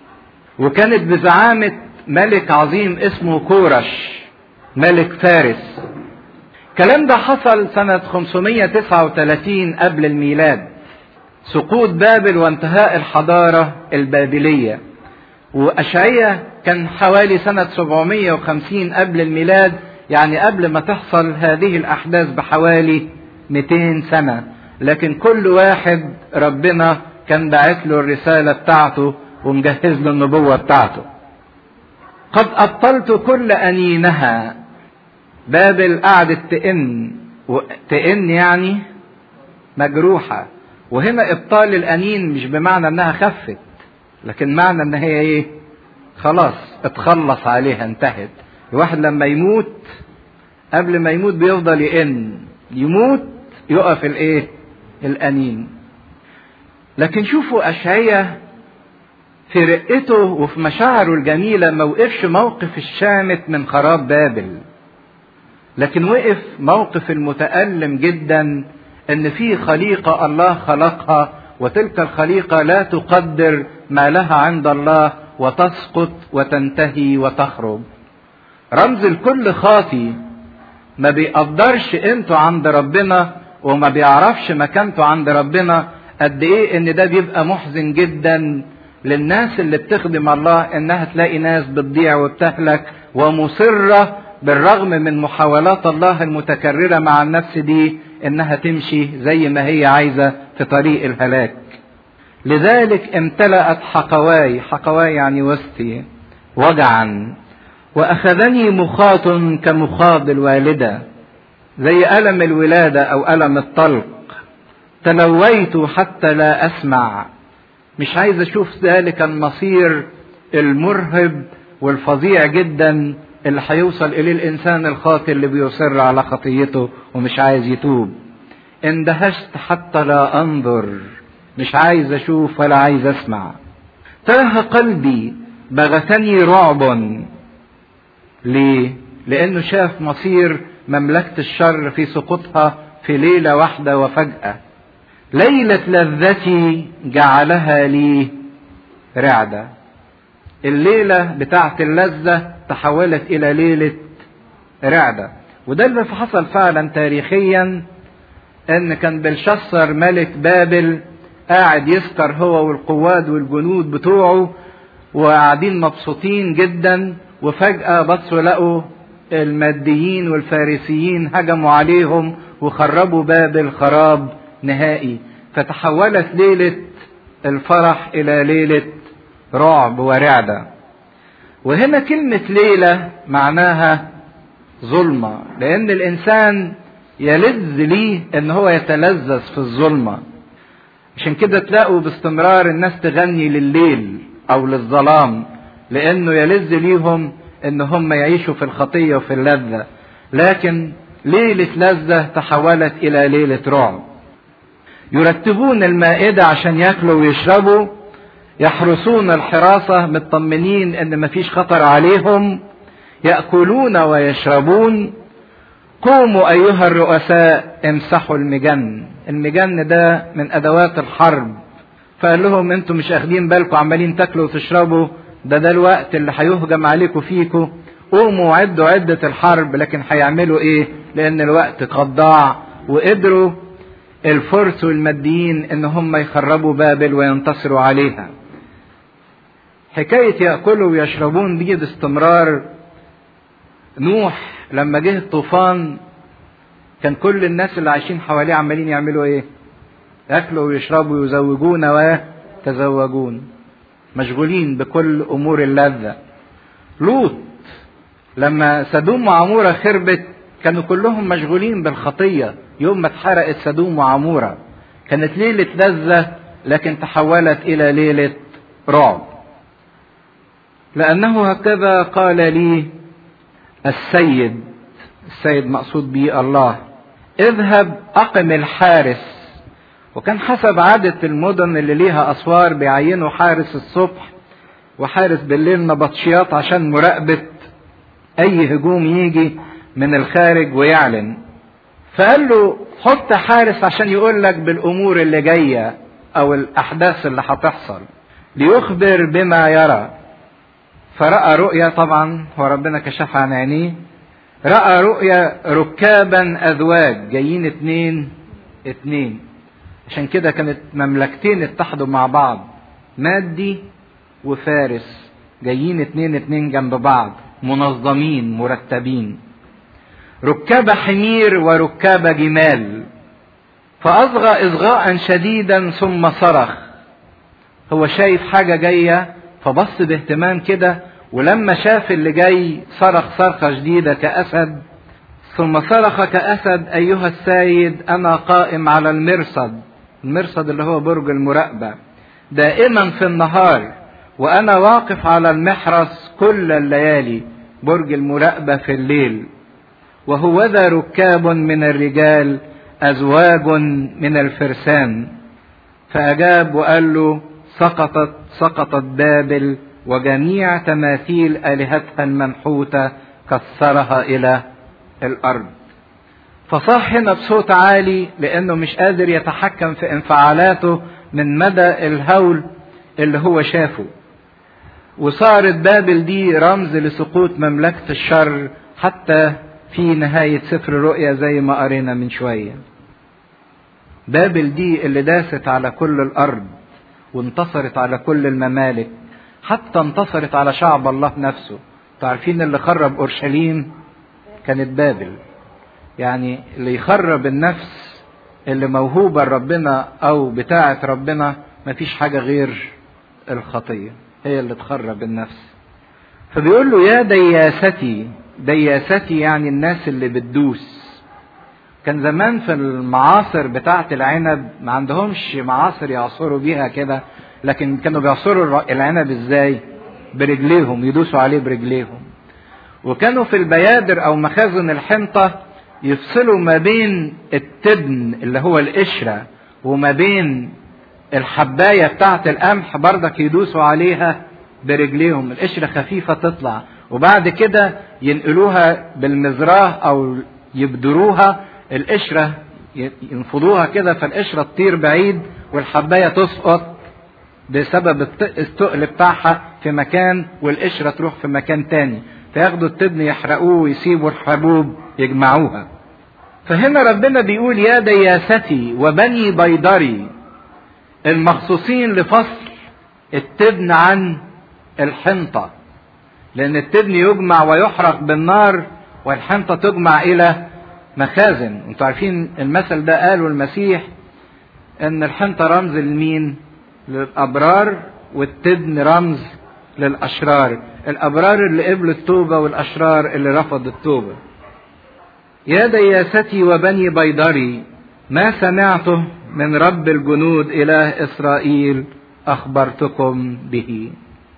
وكانت بزعامة ملك عظيم اسمه كورش ملك فارس الكلام ده حصل سنة 539 قبل الميلاد سقوط بابل وانتهاء الحضارة البابلية وأشعية كان حوالي سنة 750 قبل الميلاد يعني قبل ما تحصل هذه الأحداث بحوالي 200 سنة لكن كل واحد ربنا كان باعت له الرسالة بتاعته ومجهز له النبوة بتاعته قد أبطلت كل أنينها بابل قعدت تئن تئن يعني مجروحة وهنا إبطال الأنين مش بمعنى إنها خفت لكن معنى إن هي إيه خلاص اتخلص عليها انتهت الواحد لما يموت قبل ما يموت بيفضل يئن يموت يقف الايه الانين لكن شوفوا اشعية في رقته وفي مشاعره الجميلة ما وقفش موقف الشامت من خراب بابل لكن وقف موقف المتألم جدا ان في خليقة الله خلقها وتلك الخليقة لا تقدر ما لها عند الله وتسقط وتنتهي وتخرج رمز الكل خاطي ما بيقدرش قيمته عند ربنا وما بيعرفش مكانته عند ربنا قد ايه ان ده بيبقى محزن جدا للناس اللي بتخدم الله انها تلاقي ناس بتضيع وبتهلك ومصرة بالرغم من محاولات الله المتكررة مع النفس دي انها تمشي زي ما هي عايزة في طريق الهلاك لذلك امتلأت حقواي حقواي يعني وسطي وجعا وأخذني مخاط كمخاض الوالدة زي ألم الولادة أو ألم الطلق تلويت حتى لا أسمع مش عايز أشوف ذلك المصير المرهب والفظيع جدا اللي هيوصل إليه الإنسان الخاطئ اللي بيصر على خطيته ومش عايز يتوب اندهشت حتى لا أنظر مش عايز اشوف ولا عايز اسمع تاه قلبي بغتني رعب ليه لانه شاف مصير مملكة الشر في سقوطها في ليلة واحدة وفجأة ليلة لذتي جعلها لي رعدة الليلة بتاعت اللذة تحولت إلى ليلة رعدة وده اللي حصل فعلا تاريخيا ان كان بلشسر ملك بابل قاعد يسكر هو والقواد والجنود بتوعه وقاعدين مبسوطين جدا وفجأة بصوا لقوا الماديين والفارسيين هجموا عليهم وخربوا بابل خراب نهائي فتحولت ليلة الفرح إلى ليلة رعب ورعدة وهنا كلمة ليلة معناها ظلمة لأن الإنسان يلذ ليه إن هو يتلذذ في الظلمة عشان كده تلاقوا باستمرار الناس تغني لليل أو للظلام لأنه يلذ ليهم إن هم يعيشوا في الخطية وفي اللذة لكن ليلة لذة تحولت إلى ليلة رعب يرتبون المائدة عشان ياكلوا ويشربوا يحرسون الحراسة مطمنين ان مفيش خطر عليهم يأكلون ويشربون قوموا ايها الرؤساء امسحوا المجن المجن ده من ادوات الحرب فقال لهم انتم مش اخدين بالكم عمالين تاكلوا وتشربوا ده ده الوقت اللي هيهجم عليكم فيكم قوموا عدوا عدة الحرب لكن هيعملوا ايه لان الوقت قد ضاع وقدروا الفرس والماديين ان هم يخربوا بابل وينتصروا عليها حكاية يأكلوا ويشربون دي باستمرار نوح لما جه الطوفان كان كل الناس اللي عايشين حواليه عمالين يعملوا ايه ياكلوا ويشربوا ويزوجون ويتزوجون مشغولين بكل امور اللذة لوط لما سدوم وعمورة خربت كانوا كلهم مشغولين بالخطية يوم ما اتحرقت سدوم وعمورة كانت ليلة لذة لكن تحولت إلى ليلة رعب لأنه هكذا قال لي السيد السيد مقصود به الله اذهب أقم الحارس وكان حسب عادة المدن اللي ليها أسوار بيعينوا حارس الصبح وحارس بالليل نبطشيات عشان مراقبة أي هجوم يجي من الخارج ويعلن فقال له حط حارس عشان يقول لك بالامور اللي جايه او الاحداث اللي هتحصل ليخبر بما يرى فراى رؤيا طبعا هو ربنا كشف عن عينيه راى رؤيا ركابا ازواج جايين اتنين اتنين عشان كده كانت مملكتين اتحدوا مع بعض مادي وفارس جايين اتنين اتنين جنب بعض منظمين مرتبين ركاب حمير وركاب جمال فأصغى إصغاء شديدا ثم صرخ هو شايف حاجة جاية فبص باهتمام كده ولما شاف اللي جاي صرخ صرخة شديدة كأسد ثم صرخ كأسد أيها السيد أنا قائم على المرصد المرصد اللي هو برج المراقبة دائما في النهار وأنا واقف على المحرس كل الليالي برج المراقبة في الليل وهوذا ركاب من الرجال أزواج من الفرسان فأجاب وقال له سقطت سقطت بابل وجميع تماثيل آلهتها المنحوتة كسرها إلى الأرض فصاح هنا بصوت عالي لأنه مش قادر يتحكم في انفعالاته من مدى الهول اللي هو شافه وصارت بابل دي رمز لسقوط مملكة الشر حتى في نهاية سفر الرؤيا زي ما قرينا من شوية بابل دي اللي داست على كل الأرض وانتصرت على كل الممالك حتى انتصرت على شعب الله نفسه تعرفين اللي خرب أورشليم كانت بابل يعني اللي يخرب النفس اللي موهوبة لربنا أو بتاعة ربنا مفيش حاجة غير الخطية هي اللي تخرب النفس فبيقول له يا دياستي دياستي يعني الناس اللي بتدوس كان زمان في المعاصر بتاعة العنب ما عندهمش معاصر يعصروا بيها كده لكن كانوا بيعصروا العنب ازاي برجليهم يدوسوا عليه برجليهم وكانوا في البيادر او مخازن الحنطة يفصلوا ما بين التبن اللي هو القشرة وما بين الحباية بتاعة القمح بردك يدوسوا عليها برجليهم القشرة خفيفة تطلع وبعد كده ينقلوها بالمزراه او يبدروها القشرة ينفضوها كده فالقشرة تطير بعيد والحباية تسقط بسبب الثقل بتاعها في مكان والقشرة تروح في مكان تاني فياخدوا التبن يحرقوه ويسيبوا الحبوب يجمعوها فهنا ربنا بيقول يا دياستي وبني بيضري المخصوصين لفصل التبن عن الحنطة لأن التبن يجمع ويحرق بالنار والحنطة تجمع إلى مخازن انتوا عارفين المثل ده قاله المسيح ان الحنطة رمز لمين للأبرار والتبن رمز للأشرار الأبرار اللي قبلوا التوبة والأشرار اللي رفضوا التوبة يا دياستي وبني بيضري ما سمعته من رب الجنود إله إسرائيل أخبرتكم به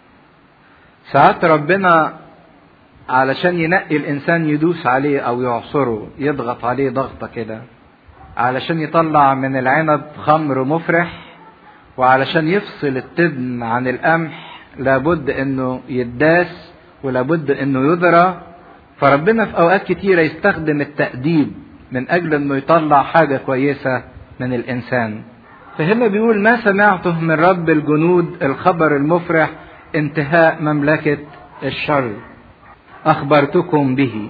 ساعات ربنا علشان ينقي الإنسان يدوس عليه أو يعصره يضغط عليه ضغطة كده علشان يطلع من العنب خمر مفرح وعلشان يفصل التبن عن القمح لابد انه يداس ولابد انه يذرى فربنا في اوقات كتيرة يستخدم التأديب من اجل انه يطلع حاجة كويسة من الانسان فهنا بيقول ما سمعته من رب الجنود الخبر المفرح انتهاء مملكة الشر اخبرتكم به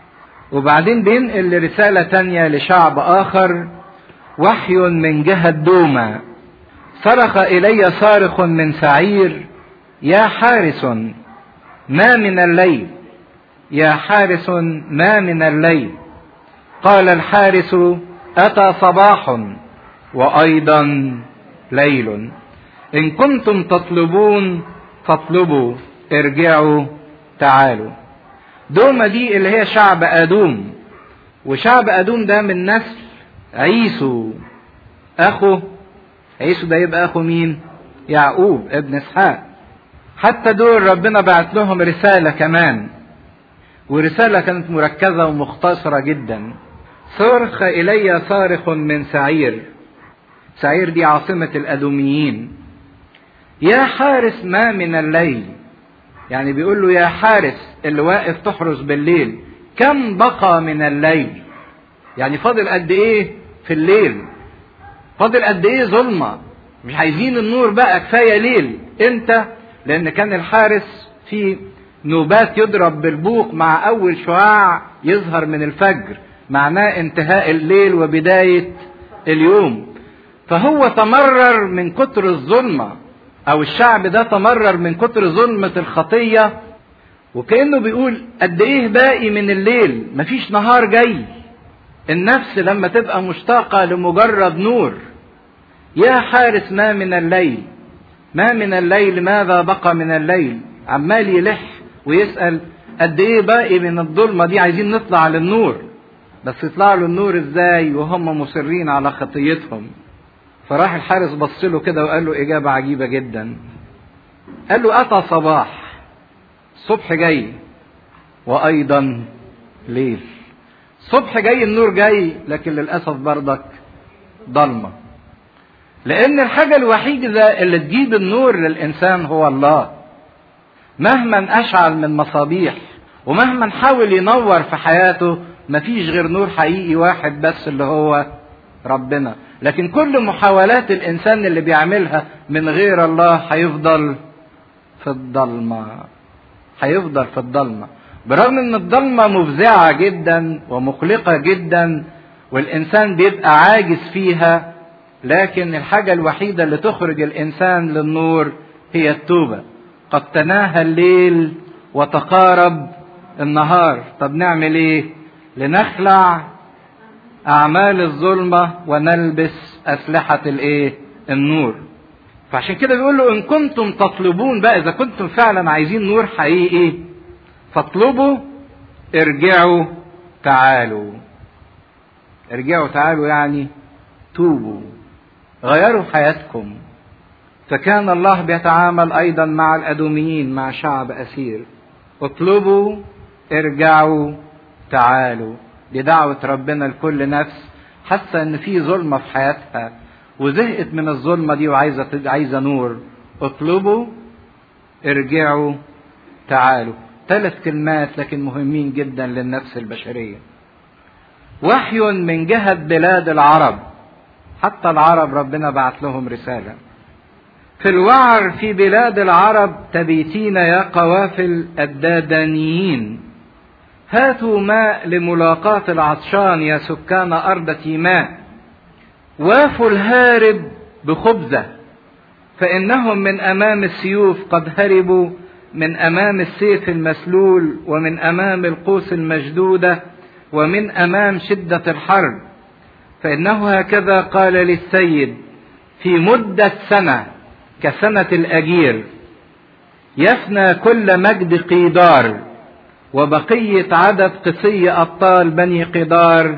وبعدين بينقل رسالة تانية لشعب اخر وحي من جهة دوما صرخ الي صارخ من سعير يا حارس ما من الليل يا حارس ما من الليل قال الحارس اتى صباح وايضا ليل ان كنتم تطلبون فاطلبوا ارجعوا تعالوا دوما دي اللي هي شعب ادوم وشعب ادوم ده من نسل عيسو اخو عيسو ده يبقى اخو مين يعقوب ابن اسحاق حتى دول ربنا بعت لهم رسالة كمان ورسالة كانت مركزة ومختصرة جدا صرخ إلي صارخ من سعير سعير دي عاصمة الأدوميين يا حارس ما من الليل يعني بيقول له يا حارس اللي واقف تحرس بالليل كم بقى من الليل يعني فاضل قد ايه في الليل فاضل قد ايه ظلمة مش عايزين النور بقى كفاية ليل انت لان كان الحارس في نوبات يضرب بالبوق مع اول شعاع يظهر من الفجر معناه انتهاء الليل وبداية اليوم فهو تمرر من كتر الظلمة او الشعب ده تمرر من كتر ظلمة الخطية وكأنه بيقول قد ايه باقي من الليل مفيش نهار جاي النفس لما تبقى مشتاقة لمجرد نور يا حارس ما من الليل ما من الليل ماذا بقى من الليل عمال يلح ويسأل قد ايه باقي من الظلمة دي عايزين نطلع للنور بس يطلع له النور ازاي وهم مصرين على خطيتهم فراح الحارس بص له كده وقال له اجابة عجيبة جدا قال له اتى صباح الصبح جاي وايضا ليل الصبح جاي النور جاي لكن للاسف بردك ضلمه لان الحاجه الوحيده اللي تجيب النور للانسان هو الله مهما اشعل من مصابيح ومهما حاول ينور في حياته مفيش غير نور حقيقي واحد بس اللي هو ربنا لكن كل محاولات الانسان اللي بيعملها من غير الله هيفضل في الضلمه هيفضل في الضلمه برغم ان الضلمه مفزعه جدا ومقلقه جدا والانسان بيبقى عاجز فيها لكن الحاجه الوحيده اللي تخرج الانسان للنور هي التوبه قد تناهى الليل وتقارب النهار طب نعمل ايه لنخلع اعمال الظلمه ونلبس اسلحه الايه النور فعشان كده بيقول له ان كنتم تطلبون بقى اذا كنتم فعلا عايزين نور حقيقي فاطلبوا ارجعوا تعالوا ارجعوا تعالوا يعني توبوا غيروا حياتكم فكان الله بيتعامل ايضا مع الادوميين مع شعب اسير اطلبوا ارجعوا تعالوا دي دعوة ربنا لكل نفس حاسة ان في ظلمة في حياتها وزهقت من الظلمة دي وعايزة عايزة نور اطلبوا ارجعوا تعالوا ثلاث كلمات لكن مهمين جدا للنفس البشرية وحي من جهة بلاد العرب حتى العرب ربنا بعت لهم رسالة في الوعر في بلاد العرب تبيتين يا قوافل الدادانيين هاتوا ماء لملاقاة العطشان يا سكان أرض تيماء وافوا الهارب بخبزة فإنهم من أمام السيوف قد هربوا من أمام السيف المسلول ومن أمام القوس المشدودة ومن أمام شدة الحرب فإنه هكذا قال للسيد في مدة سنة كسنة الأجير يفنى كل مجد قيدار وبقية عدد قصي أبطال بني قيدار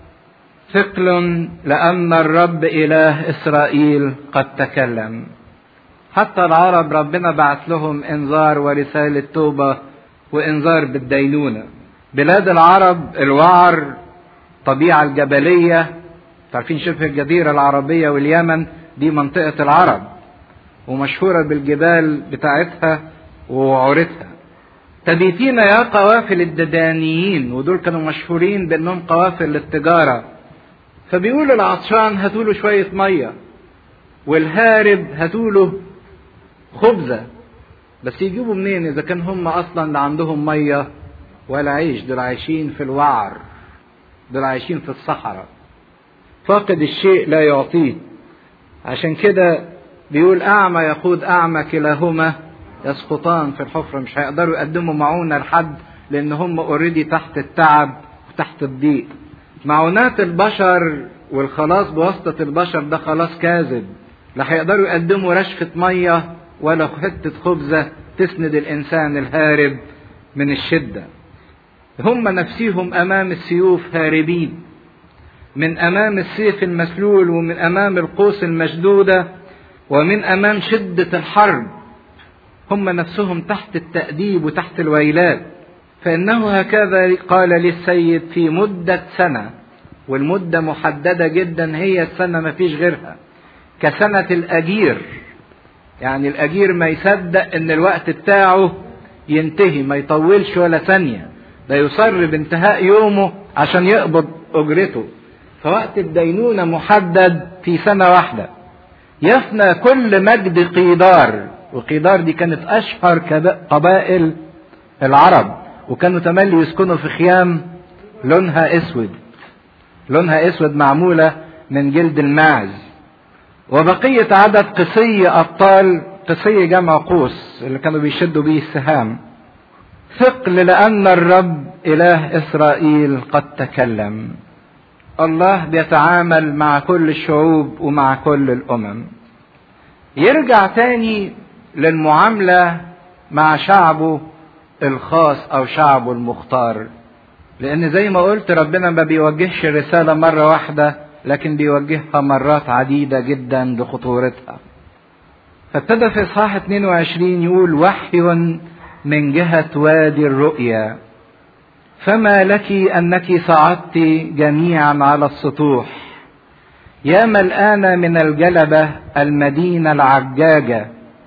ثقل لأن الرب إله إسرائيل قد تكلم حتى العرب ربنا بعت لهم إنذار ورسالة توبة وإنذار بالدينونة بلاد العرب الوعر طبيعة الجبلية تعرفين شبه الجزيرة العربية واليمن دي منطقة العرب ومشهورة بالجبال بتاعتها ووعورتها تبيتين يا قوافل الددانيين ودول كانوا مشهورين بانهم قوافل للتجارة فبيقول العطشان هاتوله شوية مية والهارب هاتوله خبزة بس يجيبوا منين اذا كان هم اصلا لا عندهم مية ولا عيش دول عايشين في الوعر دول عايشين في الصحراء فاقد الشيء لا يعطيه عشان كده بيقول اعمى يقود اعمى كلاهما يسقطان في الحفرة مش هيقدروا يقدموا معونة لحد لان هم اوريدي تحت التعب وتحت الضيق معونات البشر والخلاص بواسطة البشر ده خلاص كاذب لا هيقدروا يقدموا رشفة مية ولا حتة خبزة تسند الإنسان الهارب من الشدة هم نفسيهم أمام السيوف هاربين من أمام السيف المسلول ومن أمام القوس المشدودة ومن أمام شدة الحرب هم نفسهم تحت التأديب وتحت الويلات فإنه هكذا قال للسيد في مدة سنة والمدة محددة جدا هي السنة ما فيش غيرها كسنة الأجير يعني الأجير ما يصدق إن الوقت بتاعه ينتهي ما يطولش ولا ثانية ده يصر بانتهاء يومه عشان يقبض أجرته فوقت الدينونة محدد في سنة واحدة يفنى كل مجد قيدار وقيدار دي كانت أشهر قبائل العرب وكانوا تملي يسكنوا في خيام لونها اسود لونها اسود معمولة من جلد الماعز وبقية عدد قصي أبطال قصي جمع قوس اللي كانوا بيشدوا بيه السهام ثقل لأن الرب إله إسرائيل قد تكلم الله بيتعامل مع كل الشعوب ومع كل الأمم يرجع تاني للمعاملة مع شعبه الخاص أو شعبه المختار لأن زي ما قلت ربنا ما بيوجهش الرسالة مرة واحدة لكن بيوجهها مرات عديدة جدا لخطورتها فابتدى في إصحاح 22 يقول وحي من جهة وادي الرؤيا فما لك أنك صعدت جميعا على السطوح يا ملآن من الجلبة المدينة العجاجة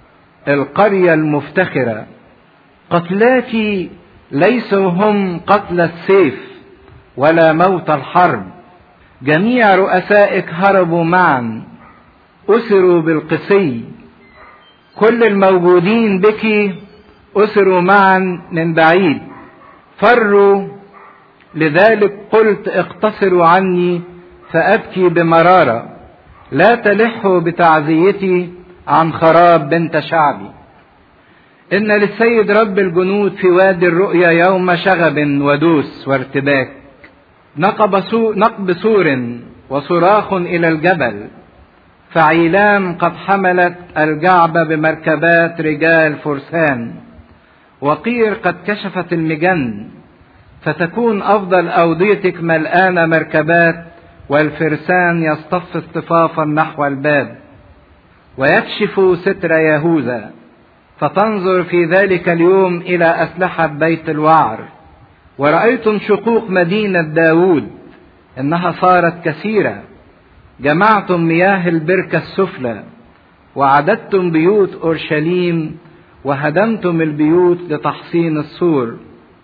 القرية المفتخرة قتلاك ليسوا هم قتل السيف ولا موت الحرب جميع رؤسائك هربوا معا أسروا بالقسي كل الموجودين بك أسروا معا من بعيد فروا لذلك قلت اقتصروا عني فأبكي بمرارة لا تلحوا بتعزيتي عن خراب بنت شعبي إن للسيد رب الجنود في وادي الرؤيا يوم شغب ودوس وارتباك نقب, سو نقب سور وصراخ إلى الجبل فعيلام قد حملت الجعب بمركبات رجال فرسان وقير قد كشفت المجن فتكون أفضل أوديتك ملآن مركبات والفرسان يصطف اصطفافا نحو الباب ويكشف ستر يهوذا فتنظر في ذلك اليوم إلى أسلحة بيت الوعر ورأيتم شقوق مدينة داود إنها صارت كثيرة جمعتم مياه البركة السفلى وعددتم بيوت أورشليم وهدمتم البيوت لتحصين السور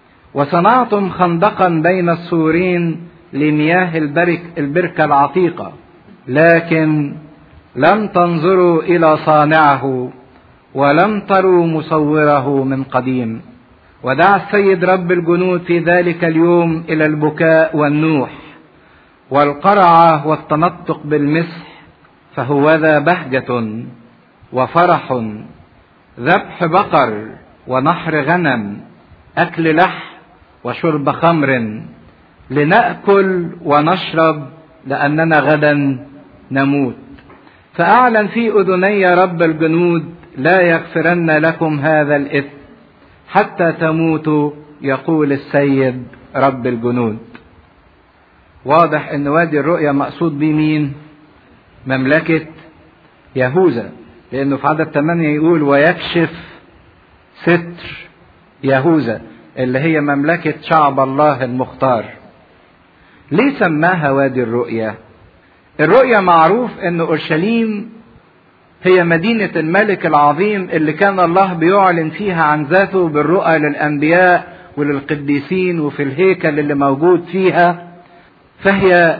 وصنعتم خندقا بين السورين لمياه البرك البركة العتيقة لكن لم تنظروا إلى صانعه ولم تروا مصوره من قديم ودعا السيد رب الجنود في ذلك اليوم إلى البكاء والنوح والقرعة والتنطق بالمسح فهوذا بهجة وفرح ذبح بقر ونحر غنم أكل لحم وشرب خمر لنأكل ونشرب لأننا غدا نموت فأعلن في أذني رب الجنود لا يغفرن لكم هذا الإثم حتى تموتوا يقول السيد رب الجنود واضح ان وادي الرؤيا مقصود بيه مين مملكة يهوذا لانه في عدد 8 يقول ويكشف ستر يهوذا اللي هي مملكة شعب الله المختار ليه سماها وادي الرؤيا الرؤيا معروف ان اورشليم هي مدينة الملك العظيم اللي كان الله بيعلن فيها عن ذاته بالرؤى للأنبياء وللقديسين وفي الهيكل اللي موجود فيها فهي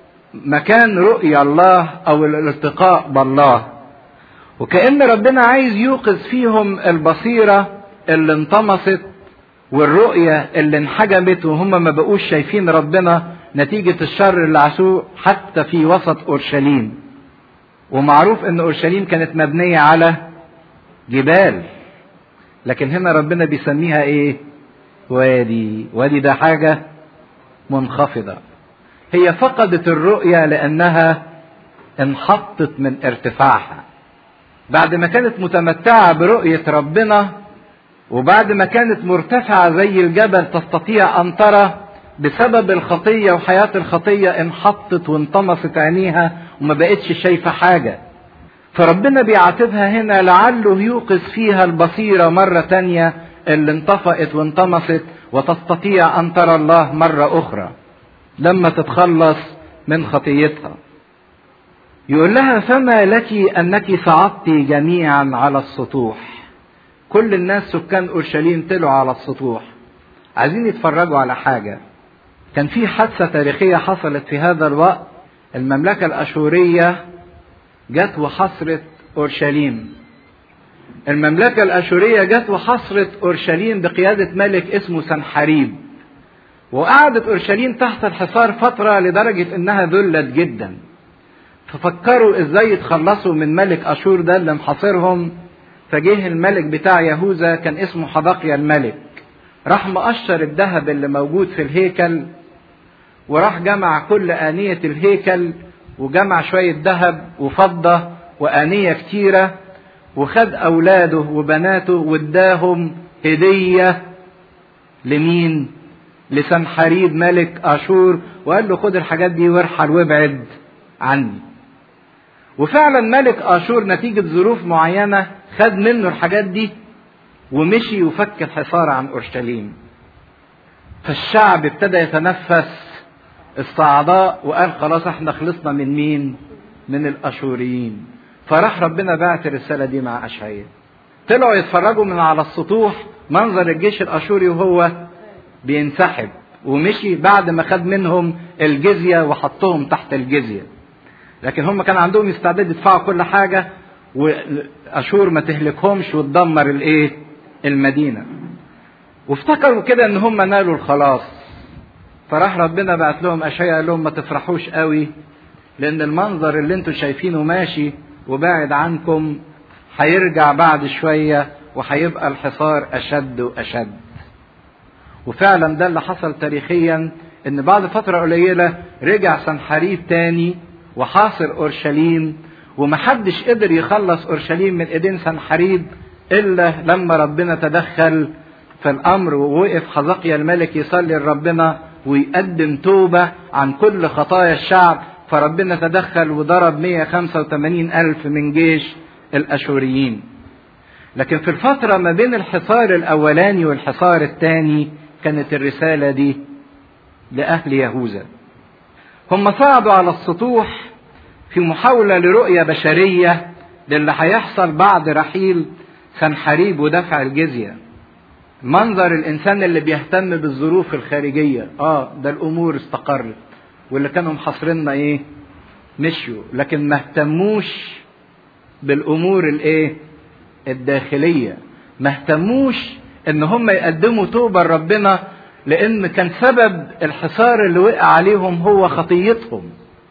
مكان رؤيا الله أو الالتقاء بالله وكأن ربنا عايز يوقظ فيهم البصيرة اللي انطمست والرؤية اللي انحجمت وهم ما بقوش شايفين ربنا نتيجة الشر اللي عاشوه حتى في وسط أورشليم ومعروف ان اورشليم كانت مبنيه على جبال لكن هنا ربنا بيسميها ايه وادي وادي ده حاجه منخفضه هي فقدت الرؤيه لانها انحطت من ارتفاعها بعد ما كانت متمتعه برؤيه ربنا وبعد ما كانت مرتفعه زي الجبل تستطيع ان ترى بسبب الخطيه وحياه الخطيه انحطت وانطمست عينيها وما بقتش شايفة حاجة فربنا بيعاتبها هنا لعله يوقظ فيها البصيرة مرة تانية اللي انطفأت وانطمست وتستطيع أن ترى الله مرة أخرى لما تتخلص من خطيتها يقول لها فما لك أنك صعدت جميعا على السطوح كل الناس سكان أورشليم طلعوا على السطوح عايزين يتفرجوا على حاجة كان في حادثة تاريخية حصلت في هذا الوقت المملكة الأشورية جت وحصرت أورشليم المملكة الأشورية جت وحصرت أورشليم بقيادة ملك اسمه سنحريب وقعدت أورشليم تحت الحصار فترة لدرجة إنها ذلت جدا ففكروا إزاي يتخلصوا من ملك أشور ده اللي محاصرهم فجه الملك بتاع يهوذا كان اسمه حدقيا الملك راح مقشر الذهب اللي موجود في الهيكل وراح جمع كل آنية الهيكل وجمع شوية ذهب وفضة وآنية كتيرة وخد أولاده وبناته واداهم هدية لمين؟ لسنحريب ملك أشور وقال له خد الحاجات دي وارحل وابعد عني. وفعلا ملك أشور نتيجة ظروف معينة خد منه الحاجات دي ومشي وفك الحصار عن أورشليم. فالشعب ابتدى يتنفس استعضاء وقال خلاص احنا خلصنا من مين من الاشوريين فراح ربنا بعت الرسالة دي مع اشعياء طلعوا يتفرجوا من على السطوح منظر الجيش الاشوري وهو بينسحب ومشي بعد ما خد منهم الجزية وحطهم تحت الجزية لكن هم كان عندهم استعداد يدفعوا كل حاجة واشور ما تهلكهمش وتدمر الايه المدينة وافتكروا كده ان هم نالوا الخلاص فراح ربنا بعت لهم اشعياء قال لهم ما تفرحوش قوي لان المنظر اللي انتم شايفينه ماشي وبعد عنكم هيرجع بعد شوية وهيبقى الحصار اشد واشد وفعلا ده اللي حصل تاريخيا ان بعد فترة قليلة رجع سنحريب تاني وحاصر اورشليم ومحدش قدر يخلص اورشليم من ايدين سنحريب الا لما ربنا تدخل في الامر ووقف حزقيا الملك يصلي لربنا ويقدم توبة عن كل خطايا الشعب فربنا تدخل وضرب 185 ألف من جيش الأشوريين لكن في الفترة ما بين الحصار الأولاني والحصار الثاني كانت الرسالة دي لأهل يهوذا هم صعدوا على السطوح في محاولة لرؤية بشرية للي هيحصل بعد رحيل سنحريب ودفع الجزيه منظر الانسان اللي بيهتم بالظروف الخارجيه اه ده الامور استقرت واللي كانوا محاصريننا ايه مشيوا لكن ما اهتموش بالامور الايه الداخليه ما اهتموش ان هم يقدموا توبه لربنا لان كان سبب الحصار اللي وقع عليهم هو خطيتهم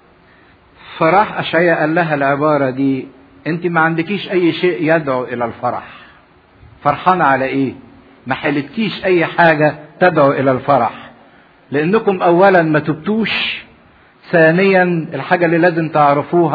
فراح اشعياء قال لها العباره دي انت ما عندكيش اي شيء يدعو الى الفرح فرحانه على ايه ما حلتكيش اي حاجة تدعو الى الفرح لانكم اولا ما تبتوش ثانيا الحاجة اللي لازم تعرفوها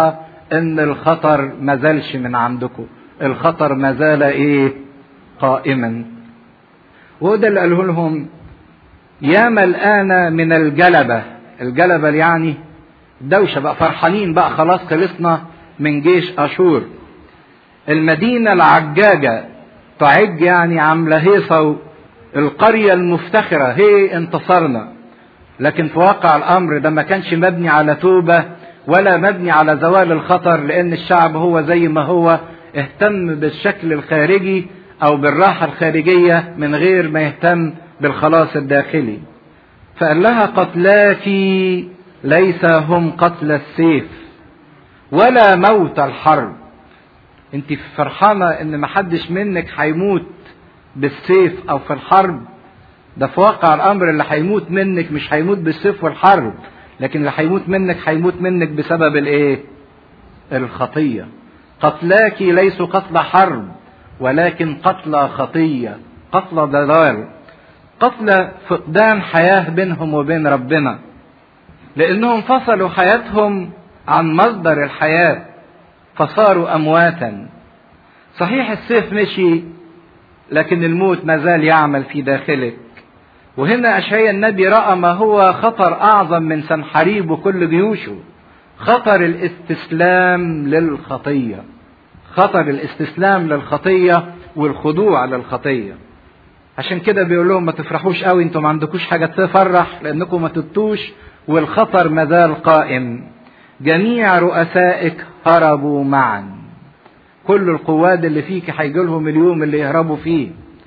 ان الخطر ما زالش من عندكم الخطر ما زال ايه قائما وده اللي قاله لهم ياما الان من الجلبه الجلبه يعني دوشه بقى فرحانين بقى خلاص خلصنا من جيش اشور المدينه العجاجه تعج يعني عامله هيصه القريه المفتخره هي انتصرنا لكن في واقع الامر ده ما كانش مبني على توبه ولا مبني على زوال الخطر لان الشعب هو زي ما هو اهتم بالشكل الخارجي او بالراحه الخارجيه من غير ما يهتم بالخلاص الداخلي فقال لها قتلاك ليس هم قتل السيف ولا موت الحرب انت فرحانه ان محدش منك هيموت بالسيف او في الحرب ده في واقع الامر اللي هيموت منك مش هيموت بالسيف والحرب لكن اللي هيموت منك هيموت منك بسبب الايه الخطيه قتلاك ليسوا قتل حرب ولكن قتل خطيه قتل ضلال قتل فقدان حياه بينهم وبين ربنا لانهم فصلوا حياتهم عن مصدر الحياه فصاروا امواتا صحيح السيف مشي لكن الموت ما زال يعمل في داخلك وهنا أشعيا النبي رأى ما هو خطر أعظم من سنحريب وكل جيوشه خطر الاستسلام للخطية خطر الاستسلام للخطية والخضوع للخطية عشان كده بيقول لهم ما تفرحوش قوي انتم ما عندكوش حاجة تفرح لانكم ما تبتوش والخطر مازال قائم جميع رؤسائك هربوا معا كل القواد اللي فيك هيجي لهم اليوم اللي يهربوا فيه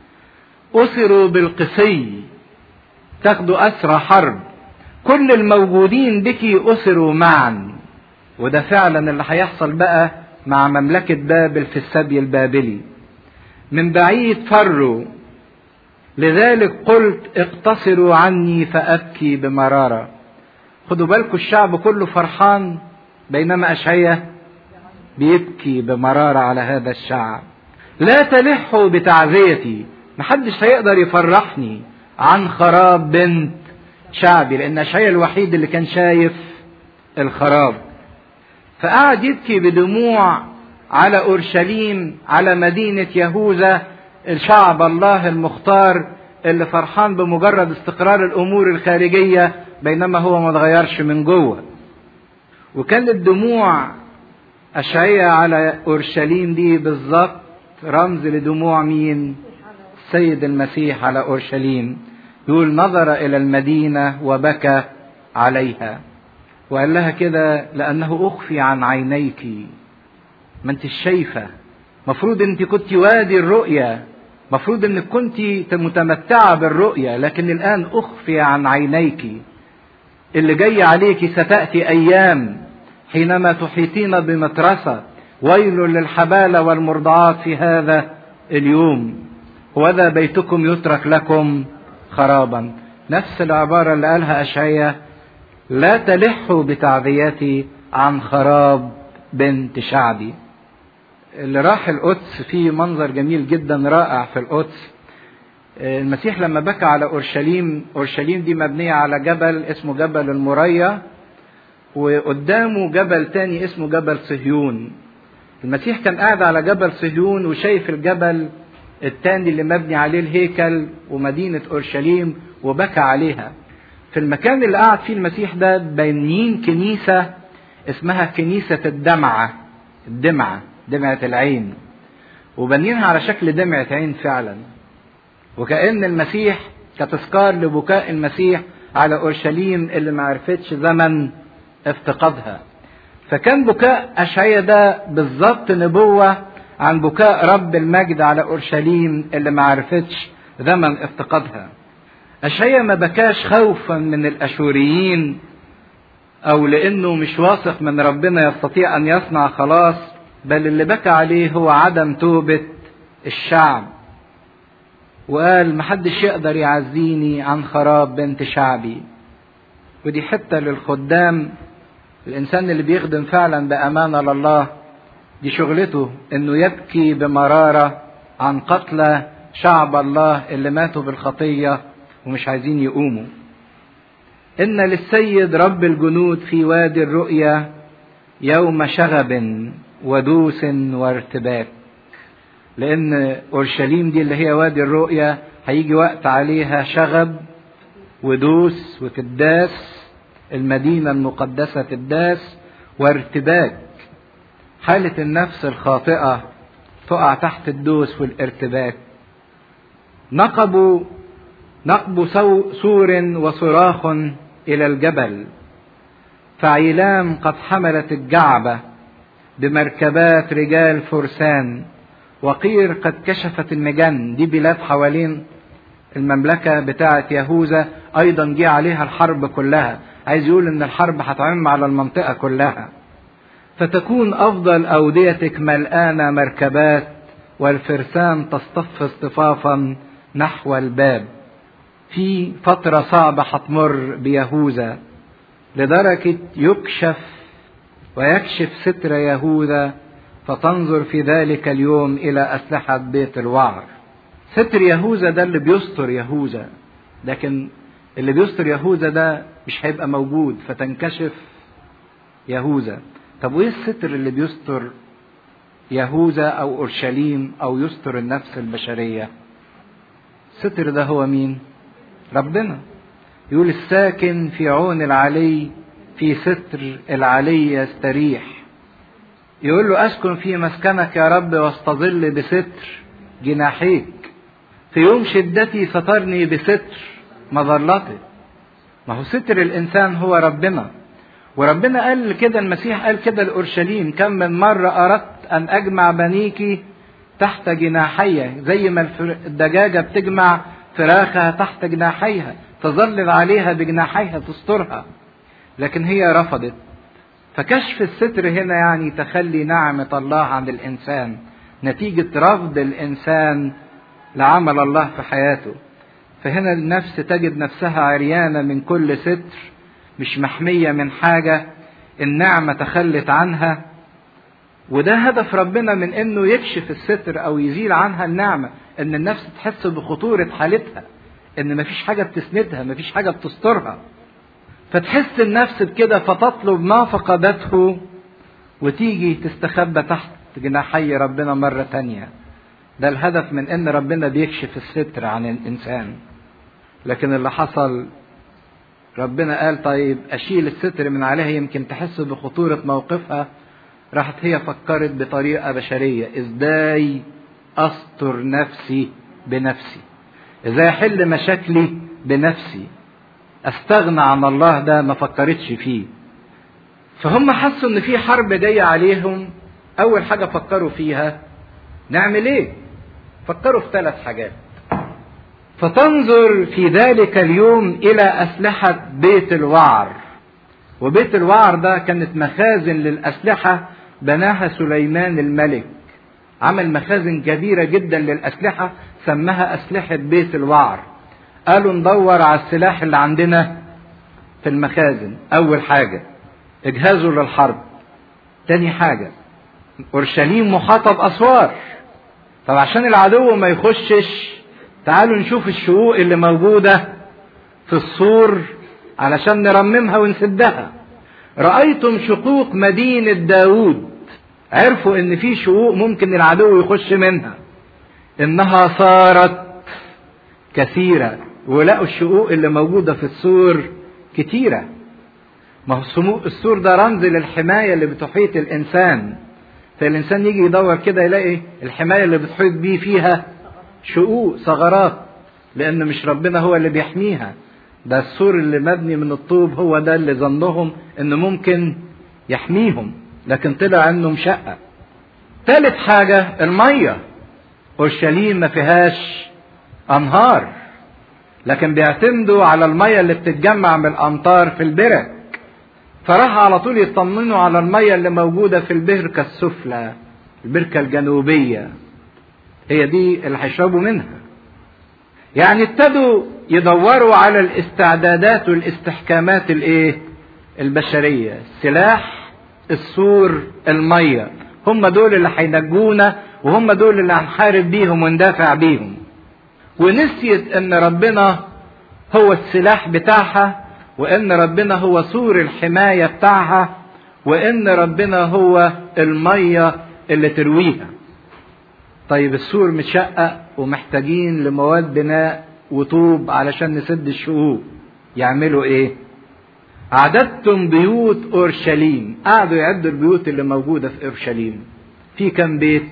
أسروا بالقسي تاخدوا أسرى حرب كل الموجودين بك أسروا معا وده فعلا اللي هيحصل بقى مع مملكة بابل في السبي البابلي من بعيد فروا لذلك قلت اقتصروا عني فأبكي بمرارة خدوا بالكم الشعب كله فرحان بينما أشعية بيبكي بمرارة على هذا الشعب لا تلحوا بتعزيتي محدش هيقدر يفرحني عن خراب بنت شعبي لان اشعيا الوحيد اللي كان شايف الخراب فقعد يبكي بدموع على اورشليم على مدينه يهوذا الشعب الله المختار اللي فرحان بمجرد استقرار الامور الخارجيه بينما هو ما اتغيرش من جوه وكانت دموع اشعيا على اورشليم دي بالظبط رمز لدموع مين السيد المسيح على اورشليم يقول نظر الى المدينه وبكى عليها وقال لها كده لانه اخفي عن عينيك ما انت شايفه مفروض انت كنت وادي الرؤيا مفروض انك كنت متمتعه بالرؤيا لكن الان اخفي عن عينيك اللي جاي عليك ستاتي ايام حينما تحيطين بمترسه ويل للحباله والمرضعات في هذا اليوم وذا بيتكم يترك لكم خرابا نفس العبارة اللي قالها أشعية لا تلحوا بتعذيتي عن خراب بنت شعبي اللي راح القدس في منظر جميل جدا رائع في القدس المسيح لما بكى على اورشليم اورشليم دي مبنيه على جبل اسمه جبل المريا وقدامه جبل تاني اسمه جبل صهيون المسيح كان قاعد على جبل صهيون وشايف الجبل التاني اللي مبني عليه الهيكل ومدينة أورشليم وبكى عليها في المكان اللي قعد فيه المسيح ده بانيين كنيسة اسمها كنيسة الدمعة الدمعة دمعة العين وبنينها على شكل دمعة عين فعلا وكأن المسيح كتذكار لبكاء المسيح على أورشليم اللي ما عرفتش زمن افتقادها فكان بكاء أشعيا ده بالظبط نبوة عن بكاء رب المجد على اورشليم اللي ما عرفتش زمن افتقادها اشعيا ما بكاش خوفا من الاشوريين او لانه مش واثق من ربنا يستطيع ان يصنع خلاص بل اللي بكى عليه هو عدم توبه الشعب وقال محدش يقدر يعزيني عن خراب بنت شعبي ودي حته للخدام الانسان اللي بيخدم فعلا بامانه لله دي شغلته انه يبكي بمرارة عن قتل شعب الله اللي ماتوا بالخطية ومش عايزين يقوموا ان للسيد رب الجنود في وادي الرؤيا يوم شغب ودوس وارتباك لان اورشليم دي اللي هي وادي الرؤيا هيجي وقت عليها شغب ودوس وتداس المدينه المقدسه تداس وارتباك حاله النفس الخاطئه تقع تحت الدوس والارتباك نقبوا نقب سور وصراخ الى الجبل فعيلام قد حملت الجعبه بمركبات رجال فرسان وقير قد كشفت المجن دي بلاد حوالين المملكة بتاعة يهوذا أيضا جه عليها الحرب كلها عايز يقول إن الحرب هتعم على المنطقة كلها فتكون أفضل أوديتك ملآنة مركبات والفرسان تصطف اصطفافا نحو الباب في فترة صعبة هتمر بيهوذا لدرجة يكشف ويكشف ستر يهوذا فتنظر في ذلك اليوم إلى أسلحة بيت الوعر ستر يهوذا ده اللي بيستر يهوذا لكن اللي بيستر يهوذا ده مش هيبقى موجود فتنكشف يهوذا طب وايه الستر اللي بيستر يهوذا او اورشليم او يستر النفس البشريه الستر ده هو مين ربنا يقول الساكن في عون العلي في ستر العلي يستريح يقول له اسكن في مسكنك يا رب واستظل بستر جناحيك في يوم شدتي سترني بستر مظلتك ما هو ستر الانسان هو ربنا وربنا قال كده المسيح قال كده لاورشليم كم من مره اردت ان اجمع بنيك تحت جناحي زي ما الدجاجه بتجمع فراخها تحت جناحيها تظلل عليها بجناحيها تسترها لكن هي رفضت فكشف الستر هنا يعني تخلي نعمة الله عن الإنسان نتيجة رفض الإنسان لعمل الله في حياته فهنا النفس تجد نفسها عريانة من كل ستر مش محمية من حاجة النعمة تخلت عنها وده هدف ربنا من انه يكشف الستر او يزيل عنها النعمة ان النفس تحس بخطورة حالتها ان مفيش حاجة بتسندها مفيش حاجة بتسترها فتحس النفس بكده فتطلب ما فقدته وتيجي تستخبى تحت جناحي ربنا مرة تانية ده الهدف من ان ربنا بيكشف الستر عن الانسان لكن اللي حصل ربنا قال طيب اشيل الستر من عليها يمكن تحس بخطورة موقفها راحت هي فكرت بطريقة بشرية ازاي استر نفسي بنفسي ازاي احل مشاكلي بنفسي استغنى عن الله ده ما فكرتش فيه فهم حسوا ان في حرب جاية عليهم اول حاجة فكروا فيها نعمل ايه فكروا في ثلاث حاجات فتنظر في ذلك اليوم الى اسلحة بيت الوعر وبيت الوعر ده كانت مخازن للاسلحة بناها سليمان الملك عمل مخازن كبيرة جدا للاسلحة سماها اسلحة بيت الوعر قالوا ندور على السلاح اللي عندنا في المخازن اول حاجة اجهزوا للحرب تاني حاجة اورشليم محاطة باسوار طب عشان العدو ما يخشش تعالوا نشوف الشقوق اللي موجودة في السور علشان نرممها ونسدها رأيتم شقوق مدينة داود عرفوا ان في شقوق ممكن العدو يخش منها انها صارت كثيرة ولقوا الشقوق اللي موجودة في السور كتيرة ما هو السور ده رمز للحماية اللي بتحيط الإنسان فالإنسان يجي يدور كده يلاقي الحماية اللي بتحيط بيه فيها شقوق ثغرات لأن مش ربنا هو اللي بيحميها ده السور اللي مبني من الطوب هو ده اللي ظنهم إنه ممكن يحميهم لكن طلع إنه مشقق ثالث حاجة المية أورشليم ما فيهاش أنهار لكن بيعتمدوا على المية اللي بتتجمع من الأمطار في البرك فراح على طول يطمنوا على المية اللي موجودة في البركة السفلى البركة الجنوبية هي دي اللي هيشربوا منها يعني ابتدوا يدوروا على الاستعدادات والاستحكامات الايه البشرية السلاح السور المية هم دول اللي هينجونا وهم دول اللي هنحارب بيهم وندافع بيهم ونسيت ان ربنا هو السلاح بتاعها وان ربنا هو سور الحماية بتاعها وان ربنا هو الميه اللي ترويها طيب السور متشقق ومحتاجين لمواد بناء وطوب علشان نسد الشقوق يعملوا ايه عددتم بيوت اورشليم قعدوا يعدوا البيوت اللي موجوده في اورشليم في كم بيت